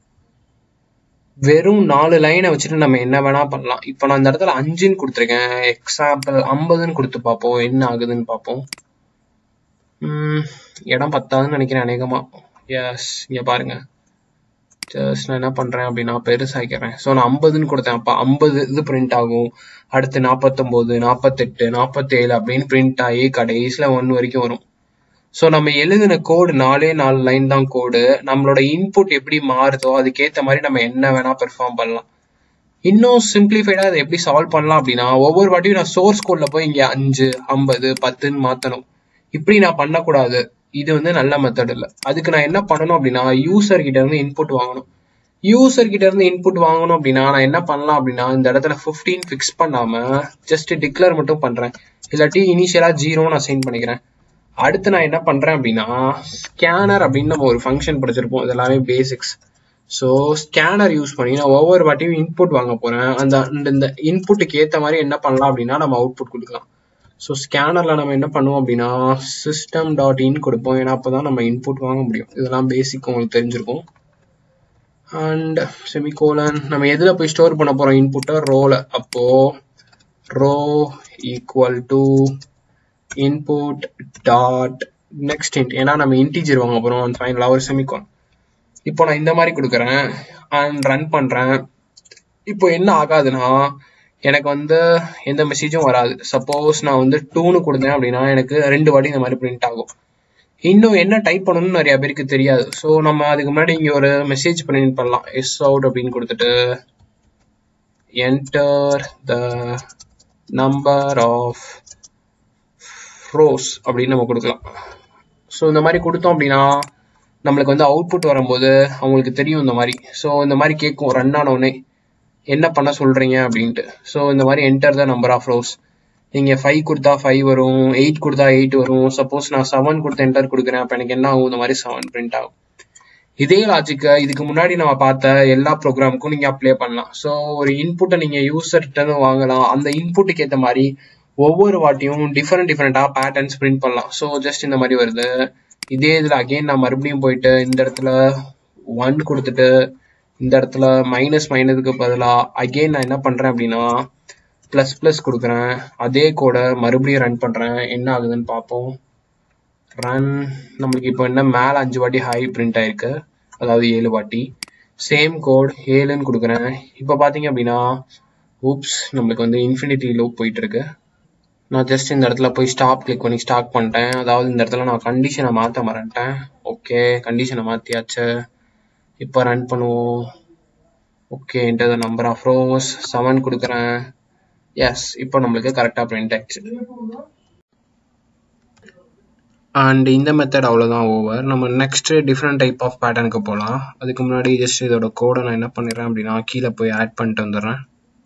Speaker 1: வெறும் நாலு லைனை வச்சுட்டு நம்ம என்ன வேணா பண்ணலாம் இப்போ நான் இந்த இடத்துல அஞ்சுன்னு கொடுத்துருக்கேன் எக்ஸாம்பிள் ஐம்பதுன்னு கொடுத்து பார்ப்போம் என்ன ஆகுதுன்னு பார்ப்போம் இடம் பத்தாதுன்னு நினைக்கிறேன் அநேகமா எஸ் இங்கே பாருங்க ஜஸ்ட் நான் என்ன பண்றேன் அப்படின்னா பெருசாக்கிறேன் ஸோ நான் ஐம்பதுன்னு கொடுத்தேன் அப்போ ஐம்பது இது பிரிண்ட் ஆகும் அடுத்து நாற்பத்தொம்போது நாற்பத்தெட்டு நாற்பத்தேழு அப்படின்னு பிரிண்ட் ஆகி கடைசியில் ஒன் வரைக்கும் வரும் ஸோ நம்ம எழுதின கோடு நாலே நாலு லைன் தான் கோடு நம்மளோட இன்புட் எப்படி மாறுதோ அதுக்கேற்ற மாதிரி நம்ம என்ன வேணா பெர்ஃபார்ம் பண்ணலாம் இன்னும் சிம்பிளிஃபைடா அதை எப்படி சால்வ் பண்ணலாம் அப்படின்னா ஒவ்வொரு வாட்டியும் நான் சோர்ஸ் கோட்ல போய் இங்க அஞ்சு ஐம்பது பத்துன்னு மாத்தணும் இப்படி நான் பண்ணக்கூடாது இது வந்து நல்ல மெத்தட் இல்லை அதுக்கு நான் என்ன பண்ணணும் அப்படின்னா யூசர் கிட்ட இருந்து இன்புட் வாங்கணும் யூசர் கிட்ட இருந்து இன்புட் வாங்கணும் அப்படின்னா நான் என்ன பண்ணலாம் அப்படின்னா இந்த இடத்துல ஃபிஃப்டீன் ஃபிக்ஸ் பண்ணாம ஜஸ்ட் டிக்ளேர் மட்டும் பண்றேன் இல்லாட்டி இனிஷியலா ஜீரோன்னு அசைன் பண்ணிக்கிறேன் அடுத்து நான் என்ன பண்றேன் அப்படின்னா ஸ்கேனர் அப்படின்னு நம்ம ஒரு ஃபங்க்ஷன் படிச்சிருப்போம் இதெல்லாமே பேசிக்ஸ் ஸோ ஸ்கேனர் யூஸ் பண்ணி நான் ஒவ்வொரு வாட்டியும் இன்புட் வாங்க போறேன் அந்த இந்த இன்புட்டுக்கு ஏற்ற மாதிரி என்ன பண்ணலாம் அப்படின்னா நம்ம அவுட்புட் கொடுக்கலாம் ஸோ ஸ்கேனர்ல நம்ம என்ன பண்ணுவோம் அப்படின்னா சிஸ்டம் டாட் இன் கொடுப்போம் ஏன்னா அப்போதான் நம்ம இன்புட் வாங்க முடியும் இதெல்லாம் பேசிக் உங்களுக்கு தெரிஞ்சிருக்கும் அண்ட் செமிகோலன் நம்ம எதில் போய் ஸ்டோர் பண்ண போறோம் இன்புட்டை ரோல அப்போ row equal to input dot next int ஏன்னா நம்ம இன்டீஜர் வாங்க போறோம் அண்ட் ஃபைனலாக ஒரு செமிகான் இப்போ நான் இந்த மாதிரி கொடுக்குறேன் அண்ட் ரன் பண்றேன் இப்போ என்ன ஆகாதுன்னா எனக்கு வந்து எந்த மெசேஜும் வராது சப்போஸ் நான் வந்து டூனு கொடுத்தேன் அப்படின்னா எனக்கு ரெண்டு வாட்டி இந்த மாதிரி பிரிண்ட் ஆகும் இன்னும் என்ன டைப் பண்ணணும்னு நிறைய பேருக்கு தெரியாது ஸோ நம்ம அதுக்கு முன்னாடி இங்கே ஒரு மெசேஜ் பிரிண்ட் பண்ணலாம் எஸ் அவுட் அப்படின்னு கொடுத்துட்டு enter the number of rows அப்படின்னு நம்ம கொடுக்கலாம் ஸோ இந்த மாதிரி கொடுத்தோம் அப்படின்னா நம்மளுக்கு வந்து அவுட்புட் வரும்போது அவங்களுக்கு தெரியும் இந்த மாதிரி ஸோ இந்த மாதிரி கேட்கும் ரன் ஆன உடனே என்ன பண்ண சொல்றீங்க அப்படின்ட்டு ஸோ இந்த மாதிரி enter the number of rows நீங்க ஃபைவ் கொடுத்தா ஃபைவ் வரும் எயிட் கொடுத்தா எயிட் வரும் சப்போஸ் நான் செவன் கொடுத்து என்டர் கொடுக்குறேன் அப்போ எனக்கு என்ன ஆகும் இந்த மாதிரி செவன் பிரிண்ட் ஆகும் இதே லாஜிக்கை இதுக்கு முன்னாடி நம்ம பார்த்த எல்லா ப்ரோக்ராமுக்கும் நீங்க அப்ளை பண்ணலாம் ஸோ ஒரு இன்புட்டை நீங்க யூசர்கிட்ட வாங்கலாம் அந்த இன்புட்டுக்கு ஏற்ற மாதிரி ஒவ்வொரு வாட்டியும் டிஃப்ரெண்ட் டிஃப்ரெண்டா பேட்டர்ன்ஸ் பிரிண்ட் பண்ணலாம் ஸோ ஜஸ்ட் இந்த மாதிரி வருது இதே இதுல அகைன் நான் மறுபடியும் போயிட்டு இந்த இடத்துல ஒன் கொடுத்துட்டு இந்த இடத்துல மைனஸ் மைனஸுக்கு பதிலாக அகெயின் நான் என்ன பண்றேன் அப்படின்னா ப்ளஸ் ப்ளஸ் கொடுக்குறேன் அதே கோடை மறுபடியும் ரன் பண்றேன் என்ன ஆகுதுன்னு பார்ப்போம் ரன் நம்மளுக்கு இப்போ என்ன மேலே அஞ்சு வாட்டி ஹை பிரிண்ட் ஆயிருக்கு அதாவது ஏழு வாட்டி சேம் கோட் ஏழுன்னு கொடுக்குறேன் இப்போ பார்த்தீங்க அப்படின்னா ஊப்ஸ் நம்மளுக்கு வந்து இன்ஃபினிட்டி லூப் போயிட்டு இருக்கு நான் ஜஸ்ட் இந்த இடத்துல போய் ஸ்டாப் கிளிக் பண்ணி ஸ்டார்ட் பண்ணிட்டேன் அதாவது இந்த இடத்துல நான் கண்டிஷனை மாற்ற மறந்துட்டேன் ஓகே கண்டிஷனை மாற்றியாச்சு இப்போ ரன் பண்ணுவோம் okay enter the number of rows seven கொடுக்குறேன் எஸ் இப்போ நம்மளுக்கு கரெக்டாக பிரிண்ட் ஆயிடுச்சு அண்ட் இந்த மெத்தட் அவ்வளோதான் ஓவர் நம்ம நெக்ஸ்ட் டிஃப்ரெண்ட் டைப் ஆஃப் பேட்டர்னுக்கு போகலாம் அதுக்கு முன்னாடி ஜஸ்ட் இதோட கோடை நான் என்ன பண்ணிடுறேன் அப்படின்னா கீழே போய் ஆட் பண்ணிட்டு வந்துடுறேன்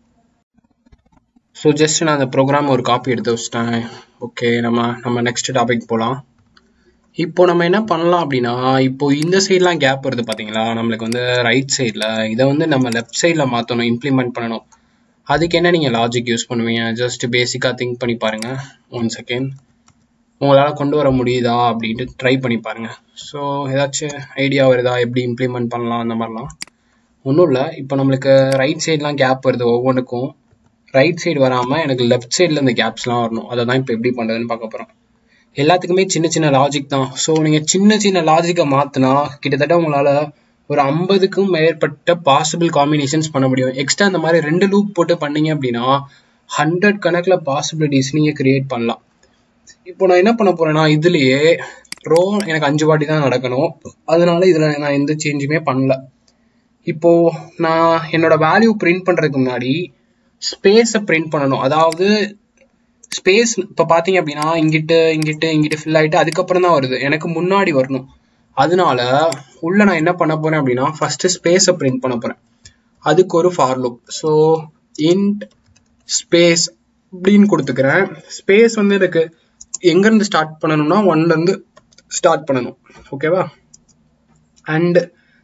Speaker 1: ஸோ ஜஸ்ட் நான் அந்த ப்ரோக்ராம் ஒரு காப்பி எடுத்து வச்சிட்டேன் ஓகே நம்ம நம்ம நெக்ஸ்ட் டாபிக் போகலாம் இப்போ நம்ம என்ன பண்ணலாம் அப்படின்னா இப்போ இந்த சைட்லாம் கேப் வருது பார்த்தீங்களா நம்மளுக்கு வந்து ரைட் சைடில் இதை வந்து நம்ம லெஃப்ட் சைடில் மாற்றணும் இம்ப்ளிமெண்ட் பண்ணணும் அதுக்கு என்ன நீங்கள் லாஜிக் யூஸ் பண்ணுவீங்க ஜஸ்ட் பேசிக்காக திங்க் பண்ணி பாருங்கள் ஒன் செகண்ட் உங்களால் கொண்டு வர முடியுதா அப்படின்ட்டு ட்ரை பண்ணி பாருங்கள் ஸோ ஏதாச்சும் ஐடியா வருதா எப்படி இம்ப்ளிமெண்ட் பண்ணலாம் அந்த மாதிரிலாம் ஒன்றும் இல்லை இப்போ நம்மளுக்கு ரைட் சைட்லாம் கேப் வருது ஒவ்வொன்றுக்கும் ரைட் சைடு வராமல் எனக்கு லெஃப்ட் சைடில் இந்த கேப்ஸ்லாம் வரணும் அதை தான் இப்போ எப்படி பண்ணுறதுன்னு பார்க்க போகிறோம் எல்லாத்துக்குமே சின்ன சின்ன லாஜிக் தான் ஸோ நீங்கள் சின்ன சின்ன லாஜிக்கை மாற்றினா கிட்டத்தட்ட உங்களால் ஒரு ஐம்பதுக்கும் மேற்பட்ட பாசிபிள் காம்பினேஷன்ஸ் பண்ண முடியும் எக்ஸ்ட்ரா இந்த மாதிரி ரெண்டு லூப் போட்டு பண்ணீங்க அப்படின்னா ஹண்ட்ரட் கணக்கில் பாசிபிலிட்டிஸ் நீங்கள் கிரியேட் பண்ணலாம் இப்போ நான் என்ன பண்ண போறேன்னா இதுலயே ரோ எனக்கு அஞ்சு வாட்டி தான் நடக்கணும் அதனால இதுல நான் எந்த சேஞ்சுமே பண்ணல இப்போ நான் என்னோட வேல்யூ பிரிண்ட் பண்றதுக்கு முன்னாடி ஸ்பேஸை பிரிண்ட் பண்ணணும் அதாவது ஸ்பேஸ் இப்போ பார்த்தீங்க அப்படின்னா இங்கிட்டு இங்கிட்டு இங்கிட்டு ஃபில் ஆகிட்டு அதுக்கப்புறம் தான் வருது எனக்கு முன்னாடி வரணும் அதனால உள்ள நான் என்ன பண்ண போறேன் அப்படின்னா ஃபர்ஸ்ட் ஸ்பேஸை பிரிண்ட் பண்ண போறேன் அதுக்கு ஒரு for loop so int space அப்படின்னு கொடுத்துக்கிறேன் ஸ்பேஸ் வந்து எனக்கு எங்கேருந்து ஸ்டார்ட் பண்ணணும்னா ஒன்லேருந்து ஸ்டார்ட் பண்ணணும் ஓகேவா அண்ட்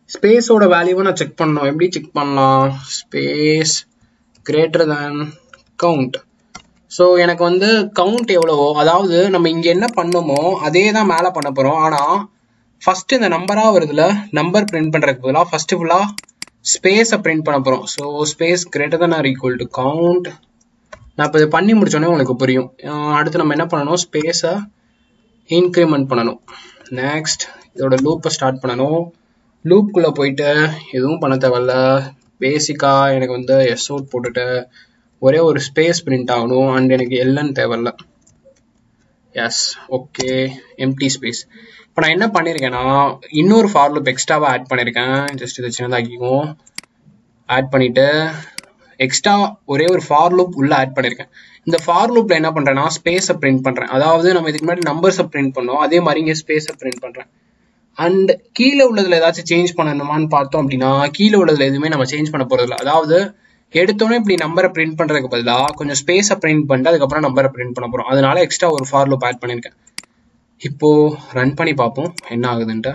Speaker 1: ஸ்பேஸோட வேல்யூவை நான் செக் பண்ணணும் எப்படி செக் பண்ணலாம் space greater than count so எனக்கு வந்து கவுண்ட் எவ்வளவோ அதாவது நம்ம இங்கே என்ன பண்ணோமோ அதே தான் மேலே பண்ண போகிறோம் ஆனால் ஃபர்ஸ்ட் இந்த நம்பராக வருதுல நம்பர் பிரிண்ட் பண்ணுறதுக்கு பதிலாக ஃபர்ஸ்ட் ஃபுல்லாக ஸ்பேஸை பிரிண்ட் பண்ண போகிறோம் so space greater than or equal to count நான் இப்போ இது பண்ணி முடிச்சோடனே உங்களுக்கு புரியும் அஹ் அடுத்து நம்ம என்ன பண்ணணும் ஸ்பேஸை இன்க்ரிமெண்ட் பண்ணணும் நெக்ஸ்ட் இதோட லூப்பை ஸ்டார்ட் பண்ணணும் லூப்குள்ளே போயிட்டு எதுவும் பண்ண தேவையில்ல பேசிக்காக எனக்கு வந்து எஸ் அவுட் போட்டுட்டு ஒரே ஒரு ஸ்பேஸ் பிரிண்ட் ஆகணும் அண்ட் எனக்கு எல்என் தேவையில்ல எஸ் ஓகே எம்டி ஸ்பேஸ் இப்போ நான் என்ன பண்ணியிருக்கேன்னா இன்னொரு ஃபார் லூப் எக்ஸ்ட்ராவாக ஆட் பண்ணியிருக்கேன் ஜஸ்ட் இதை சின்னதாக்கிக்குவோம் ஆட் பண்ணிவிட்டு எக்ஸ்ட்ரா ஒரே ஒரு ஃபார் லூப் உள்ள ஆட் பண்ணியிருக்கேன் இந்த ஃபார் லூப்ல என்ன பண்றேன்னா ஸ்பேஸை பிரிண்ட் பண்றேன் அதாவது நம்ம இதுக்கு முன்னாடி நம்பர்ஸை பிரிண்ட் பண்ணோம் அதே மாதிரி இங்கே ஸ்பேஸை பிரிண்ட் பண்றேன் அண்ட் கீழே உள்ளதுல ஏதாச்சும் சேஞ்ச் பண்ணணுமான்னு பார்த்தோம் அப்படின்னா கீழே உள்ளதுல எதுவுமே நம்ம சேஞ்ச் பண்ண போறது இல்லை அதாவது எடுத்தோன்னே இப்படி நம்பரை பிரிண்ட் பண்றதுக்கு பதிலாக கொஞ்சம் ஸ்பேஸை பிரிண்ட் பண்ணிட்டு அதுக்கப்புறம் நம்பரை பிரிண்ட் பண்ண போறோம் அதனால எக்ஸ்ட்ரா ஒரு ஃபார் லூப் ஆட் பண்ணியிருக்கேன் இப்போ ரன் பண்ணி பார்ப்போம் என்ன ஆகுதுன்ட்டு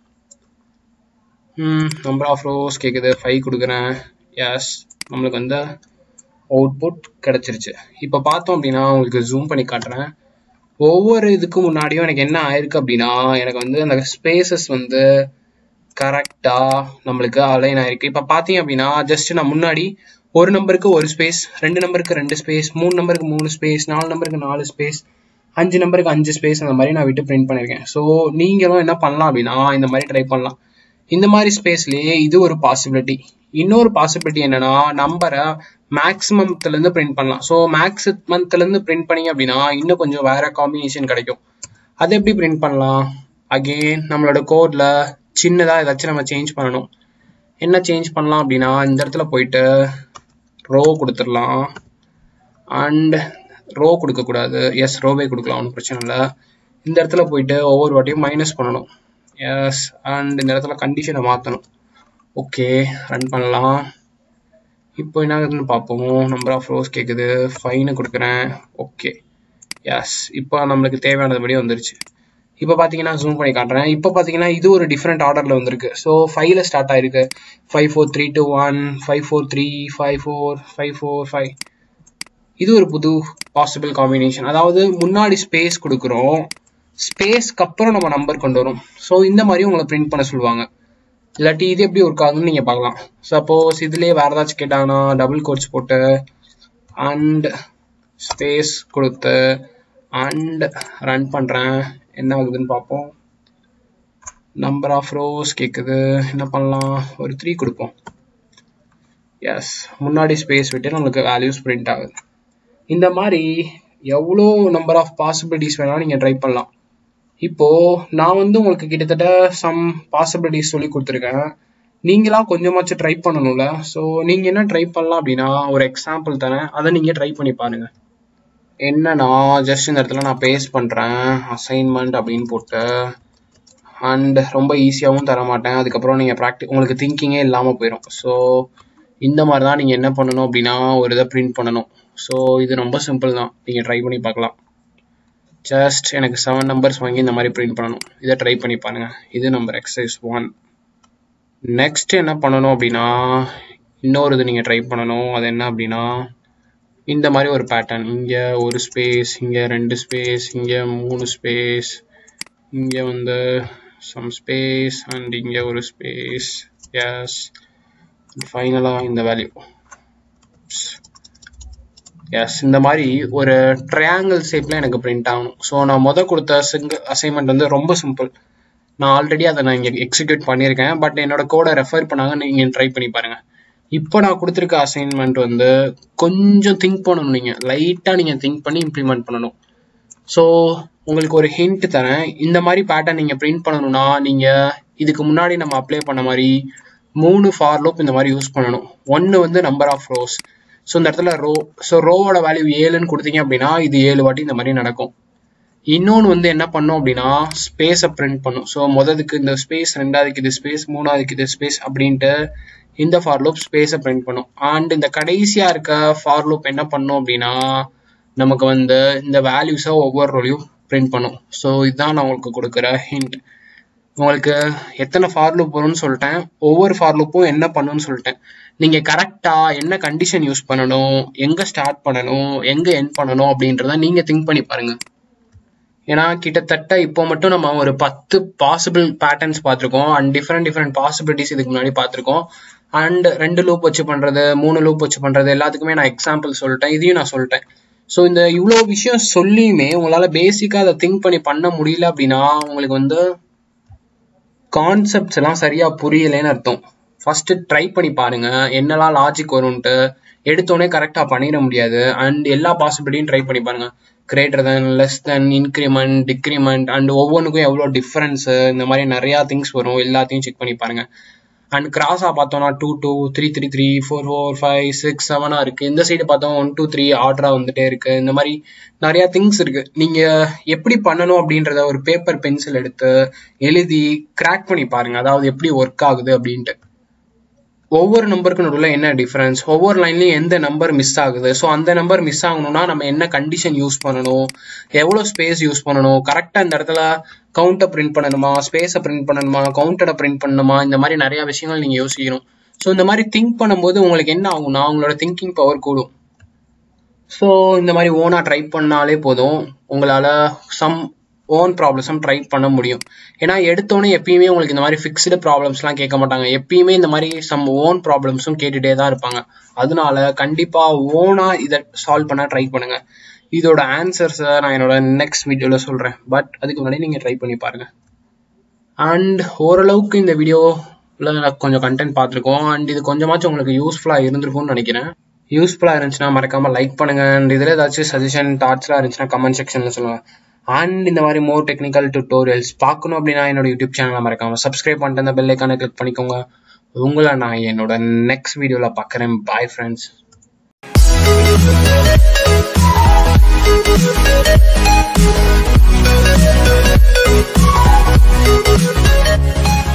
Speaker 1: நம்பர் ஆஃப் ரோஸ் கேட்குது ஃபைவ் கொடுக்குறேன் எஸ் நம்மளுக்கு வந்து அவுட்புட் கிடச்சிருச்சு இப்போ பார்த்தோம் அப்படின்னா உங்களுக்கு ஜூம் பண்ணி காட்டுறேன் ஒவ்வொரு இதுக்கு முன்னாடியும் எனக்கு என்ன ஆயிருக்கு அப்படின்னா எனக்கு வந்து அந்த ஸ்பேசஸ் வந்து கரெக்டாக நம்மளுக்கு அலைன் ஆயிருக்கு இப்போ பார்த்தீங்க அப்படின்னா ஜஸ்ட் நான் முன்னாடி ஒரு நம்பருக்கு ஒரு ஸ்பேஸ் ரெண்டு நம்பருக்கு ரெண்டு ஸ்பேஸ் மூணு நம்பருக்கு மூணு ஸ்பேஸ் நாலு நம்பருக்கு நாலு ஸ்பேஸ் அஞ்சு நம்பருக்கு அஞ்சு ஸ்பேஸ் அந்த மாதிரி நான் விட்டு பிரிண்ட் பண்ணியிருக்கேன் ஸோ நீங்களும் என்ன பண்ணலாம் அப்படின்னா இந்த மாதிரி ட்ரை பண்ணலாம் இந்த மாதிரி ஸ்பேஸ்லயே இது ஒரு பாசிபிலிட்டி இன்னொரு பாசிபிலிட்டி என்னன்னா நம்பரை மேக்ஸிமம்ல இருந்து பிரிண்ட் பண்ணலாம் ஸோ மேக்ஸிமம்ல இருந்து பிரிண்ட் பண்ணீங்க அப்படின்னா இன்னும் கொஞ்சம் வேற காம்பினேஷன் கிடைக்கும் அதை எப்படி பிரிண்ட் பண்ணலாம் அகெயின் நம்மளோட கோட்ல சின்னதா ஏதாச்சும் நம்ம சேஞ்ச் பண்ணணும் என்ன சேஞ்ச் பண்ணலாம் அப்படின்னா இந்த இடத்துல போயிட்டு ரோ கொடுத்துடலாம் அண்ட் ரோ கொடுக்கக்கூடாது எஸ் ரோவே கொடுக்கலாம் ஒன்றும் பிரச்சனை இல்லை இந்த இடத்துல போயிட்டு ஒவ்வொரு வாட்டியும் மைனஸ் பண்ணணும் எஸ் அண்ட் இந்த இடத்துல கண்டிஷனை மாற்றணும் ஓகே ரன் பண்ணலாம் இப்போ என்ன ஆகுதுன்னு பார்ப்போம் நம்பர் ஆஃப் ரோஸ் கேட்குது ஃபைனு கொடுக்குறேன் ஓகே எஸ் இப்போ நம்மளுக்கு தேவையானதுபடி வந்துருச்சு இப்போ பார்த்தீங்கன்னா ஜூம் பண்ணி காட்டுறேன் இப்போ பார்த்தீங்கன்னா இது ஒரு டிஃப்ரெண்ட் ஆர்டரில் வந்திருக்கு ஸோ ஃபைவ்ல ஸ்டார்ட் ஆயிருக்கு five four three two one five four three five four five four five இது ஒரு புது பாசிபிள் காம்பினேஷன் அதாவது முன்னாடி ஸ்பேஸ் கொடுக்குறோம் ஸ்பேஸ்க்கு அப்புறம் நம்ம நம்பர் கொண்டு வரும் ஸோ இந்த மாதிரி உங்களை பிரிண்ட் பண்ண சொல்லுவாங்க இல்லாட்டி இது எப்படி ஒர்க் ஆகுதுன்னு நீங்கள் பார்க்கலாம் சப்போஸ் இதுலேயே வேறு ஏதாச்சும் கேட்டாங்கன்னா டபுள் கோட்ஸ் போட்டு அண்ட் ஸ்பேஸ் கொடுத்து அண்ட் ரன் பண்ணுறேன் என்ன ஆகுதுன்னு பார்ப்போம் நம்பர் ஆஃப் ரோஸ் கேட்குது என்ன பண்ணலாம் ஒரு த்ரீ கொடுப்போம் எஸ் முன்னாடி ஸ்பேஸ் விட்டு நம்மளுக்கு வேல்யூஸ் பிரிண்ட் ஆகுது இந்த மாதிரி எவ்வளோ நம்பர் ஆஃப் பாசிபிலிட்டிஸ் வேணாலும் நீங்கள் ட்ரை பண்ணலாம் இப்போ நான் வந்து உங்களுக்கு கிட்டத்தட்ட சம் பாசிபிலிட்டிஸ் சொல்லி கொடுத்துருக்கேன் நீங்களா கொஞ்சமாச்சும் ட்ரை பண்ணணும்ல ஸோ நீங்கள் என்ன ட்ரை பண்ணலாம் அப்படின்னா ஒரு எக்ஸாம்பிள் தரேன் அதை நீங்கள் ட்ரை பண்ணி பாருங்க என்னன்னா ஜஸ்ட் இந்த இடத்துல நான் பேஸ்ட் பண்ணுறேன் அசைன்மெண்ட் அப்படின்னு போட்டு அண்ட் ரொம்ப ஈஸியாகவும் தர மாட்டேன் அதுக்கப்புறம் நீங்கள் ப்ராக்டி உங்களுக்கு திங்கிங்கே இல்லாமல் போயிடும் ஸோ இந்த மாதிரி தான் நீங்கள் என்ன பண்ணணும் அப்படின்னா ஒரு இதை பிரிண்ட் பண்ணணும் ஸோ இது ரொம்ப சிம்பிள் தான் நீங்கள் ட்ரை பண்ணி பார்க்கலாம் ஜஸ்ட் எனக்கு செவன் நம்பர்ஸ் வாங்கி இந்த மாதிரி பிரிண்ட் பண்ணணும் இதை ட்ரை பண்ணி பாருங்க இது நம்பர் எக்ஸசைஸ் ஒன் நெக்ஸ்ட் என்ன பண்ணணும் அப்படின்னா இன்னொரு இது நீங்கள் ட்ரை பண்ணணும் அது என்ன அப்படின்னா இந்த மாதிரி ஒரு பேட்டர்ன் இங்கே ஒரு ஸ்பேஸ் இங்கே ரெண்டு ஸ்பேஸ் இங்கே மூணு ஸ்பேஸ் இங்கே வந்து சம் ஸ்பேஸ் அண்ட் இங்கே ஒரு ஸ்பேஸ் எஸ் ஃபைனலாக இந்த வேல்யூ எஸ் இந்த மாதிரி ஒரு ட்ரையாங்கிள் ஷேப்பில் எனக்கு பிரிண்ட் ஆகணும் ஸோ நான் மொதல் கொடுத்த சிங்கிள் அசைன்மெண்ட் வந்து ரொம்ப சிம்பிள் நான் ஆல்ரெடி அதை நான் இங்கே எக்ஸிக்யூட் பண்ணியிருக்கேன் பட் என்னோட கோடை ரெஃபர் பண்ணாங்க நீங்கள் ட்ரை பண்ணி பாருங்கள் இப்போ நான் கொடுத்துருக்க அசைன்மெண்ட் வந்து கொஞ்சம் திங்க் பண்ணணும் நீங்கள் லைட்டாக நீங்கள் திங்க் பண்ணி இம்ப்ளிமெண்ட் பண்ணணும் ஸோ உங்களுக்கு ஒரு ஹிண்ட் தரேன் இந்த மாதிரி பேட்டர்ன் நீங்கள் பிரிண்ட் பண்ணணும்னா நீங்கள் இதுக்கு முன்னாடி நம்ம அப்ளை பண்ண மாதிரி மூணு ஃபார் லூப் இந்த மாதிரி யூஸ் பண்ணணும் ஒன்று வந்து நம்பர் ஆஃப் ரோஸ் ஸோ இந்த இடத்துல ரோ ஸோ ரோவோட வேல்யூ ஏழுன்னு கொடுத்தீங்க அப்படின்னா இது ஏழு வாட்டி இந்த மாதிரி நடக்கும் இன்னொன்று வந்து என்ன பண்ணும் அப்படின்னா ஸ்பேஸை பிரிண்ட் பண்ணும் ஸோ முததுக்கு இந்த ஸ்பேஸ் ரெண்டாவதுக்கு இது ஸ்பேஸ் மூணாவதுக்கு இது ஸ்பேஸ் அப்படின்ட்டு இந்த ஃபார் லூப் ஸ்பேஸை பிரிண்ட் பண்ணும் அண்ட் இந்த கடைசியாக இருக்க ஃபார் லூப் என்ன பண்ணும் அப்படின்னா நமக்கு வந்து இந்த வேல்யூஸை ஒவ்வொரு ரோலையும் பிரிண்ட் பண்ணும் ஸோ இதுதான் நான் உங்களுக்கு கொடுக்குற ஹிண்ட் உங்களுக்கு எத்தனை ஃபார் லூப் வரும்னு சொல்லிட்டேன் ஒவ்வொரு ஃபார் லூப்பும் என்ன பண்ணுன்னு சொல்லிட்டேன் நீங்க கரெக்டா என்ன கண்டிஷன் யூஸ் பண்ணணும் எங்க ஸ்டார்ட் பண்ணணும் எங்க எண்ட் பண்ணணும் அப்படின்றத நீங்க திங்க் பண்ணி பாருங்க ஏன்னா கிட்டத்தட்ட இப்போ மட்டும் நம்ம ஒரு பத்து பாசிபிள் பேட்டர்ன்ஸ் பார்த்துருக்கோம் அண்ட் டிஃப்ரெண்ட் டிஃப்ரெண்ட் பாசிபிலிட்டிஸ் இதுக்கு முன்னாடி பார்த்துருக்கோம் அண்ட் ரெண்டு லூப் வச்சு பண்றது மூணு லூப் வச்சு பண்றது எல்லாத்துக்குமே நான் எக்ஸாம்பிள் சொல்லிட்டேன் இதையும் நான் சொல்லிட்டேன் ஸோ இந்த இவ்வளோ விஷயம் சொல்லியுமே உங்களால பேசிக்கா அதை திங்க் பண்ணி பண்ண முடியல அப்படின்னா உங்களுக்கு வந்து கான்செப்ட்ஸ் எல்லாம் சரியா புரியலைன்னு அர்த்தம் ஃபர்ஸ்ட் ட்ரை பண்ணி பாருங்க என்னெல்லாம் லாஜிக் வரும்ன்ட்டு எடுத்தோடனே கரெக்டா பண்ணிட முடியாது அண்ட் எல்லா பாசிபிலிட்டியும் ட்ரை பண்ணி பாருங்க greater than less than increment decrement and ஒவ்வொன்றுக்கும் எவ்வளோ டிஃப்ரென்ஸ் இந்த மாதிரி நிறையா திங்ஸ் வரும் எல்லாத்தையும் செக் பண்ணி பாருங்க அண்ட் கிராஸாக பார்த்தோம்னா two two three three three four four five six செவனாக இருக்குது இந்த சைடு பார்த்தோம் ஒன் டூ த்ரீ ஆர்டராக வந்துட்டே இருக்குது இந்த மாதிரி நிறையா திங்ஸ் இருக்குது நீங்கள் எப்படி பண்ணணும் அப்படின்றத ஒரு பேப்பர் பென்சில் எடுத்து எழுதி கிராக் பண்ணி பாருங்க அதாவது எப்படி ஒர்க் ஆகுது அப்படின்ட்டு ஒவ்வொரு நம்பருக்கு நடுவில் என்ன டிஃப்ரென்ஸ் ஒவ்வொரு லைன்லையும் எந்த நம்பர் மிஸ் ஆகுது ஸோ அந்த நம்பர் மிஸ் ஆகணும்னா நம்ம என்ன கண்டிஷன் யூஸ் பண்ணணும் எவ்வளோ ஸ்பேஸ் யூஸ் பண்ணணும் கரெக்டாக இந்த இடத்துல கவுண்டை பிரிண்ட் பண்ணணுமா ஸ்பேஸை பிரிண்ட் பண்ணணுமா கவுண்டரை பிரிண்ட் பண்ணணுமா இந்த மாதிரி நிறைய விஷயங்கள் நீங்கள் யோசிக்கணும் ஸோ இந்த மாதிரி திங்க் பண்ணும்போது உங்களுக்கு என்ன ஆகும்னா உங்களோட திங்கிங் பவர் கூடும் ஸோ இந்த மாதிரி ஓனாக ட்ரை பண்ணாலே போதும் உங்களால் சம் ஓன் ப்ராப்ளம்ஸும் ட்ரை பண்ண முடியும் ஏன்னா எடுத்தோடனே எப்பயுமே உங்களுக்கு இந்த மாதிரி ஃபிக்ஸ்டு ப்ராப்ளம்ஸ்லாம் கேட்க மாட்டாங்க எப்பயுமே இந்த மாதிரி சம் ஓன் ப்ராப்ளம்ஸும் கேட்டுகிட்டே தான் இருப்பாங்க அதனால கண்டிப்பாக ஓனாக இதை சால்வ் பண்ண ட்ரை பண்ணுங்க இதோட ஆன்சர்ஸை நான் என்னோட நெக்ஸ்ட் வீடியோவில் சொல்கிறேன் பட் அதுக்கு முன்னாடி நீங்கள் ட்ரை பண்ணி பாருங்க அண்ட் ஓரளவுக்கு இந்த வீடியோவில் கொஞ்சம் கண்டென்ட் பார்த்துருக்கோம் அண்ட் இது கொஞ்சமாச்சும் உங்களுக்கு யூஸ்ஃபுல்லாக இருந்திருக்கும்னு நினைக்கிறேன் யூஸ்ஃபுல்லாக இருந்துச்சுன்னா மறக்காமல் லைக் பண்ணுங்க அண்ட் இதில் ஏதாச்சும் சஜஷன் தாட்ஸ்லாம் இருந்துச்சுன்னா கமெண்ட் செக்ஷனில் சொல்லுங்கள் அண்ட் இந்த மாதிரி மோர் டெக்னிக்கல் டுட்டோரியல்ஸ் பார்க்கணும் அப்படின்னா என்னோட யூடியூப் சேனலை மறக்காம சப்ஸ்கிரைப் பண்ணிட்டு அந்த பெல் ஐக்கானை கிளிக் பண்ணிக்கோங்க உங்களை நான் என்னோட நெக்ஸ்ட் வீடியோவில் பார்க்குறேன் பாய் ஃப்ரெண்ட்ஸ்
Speaker 2: Thank you.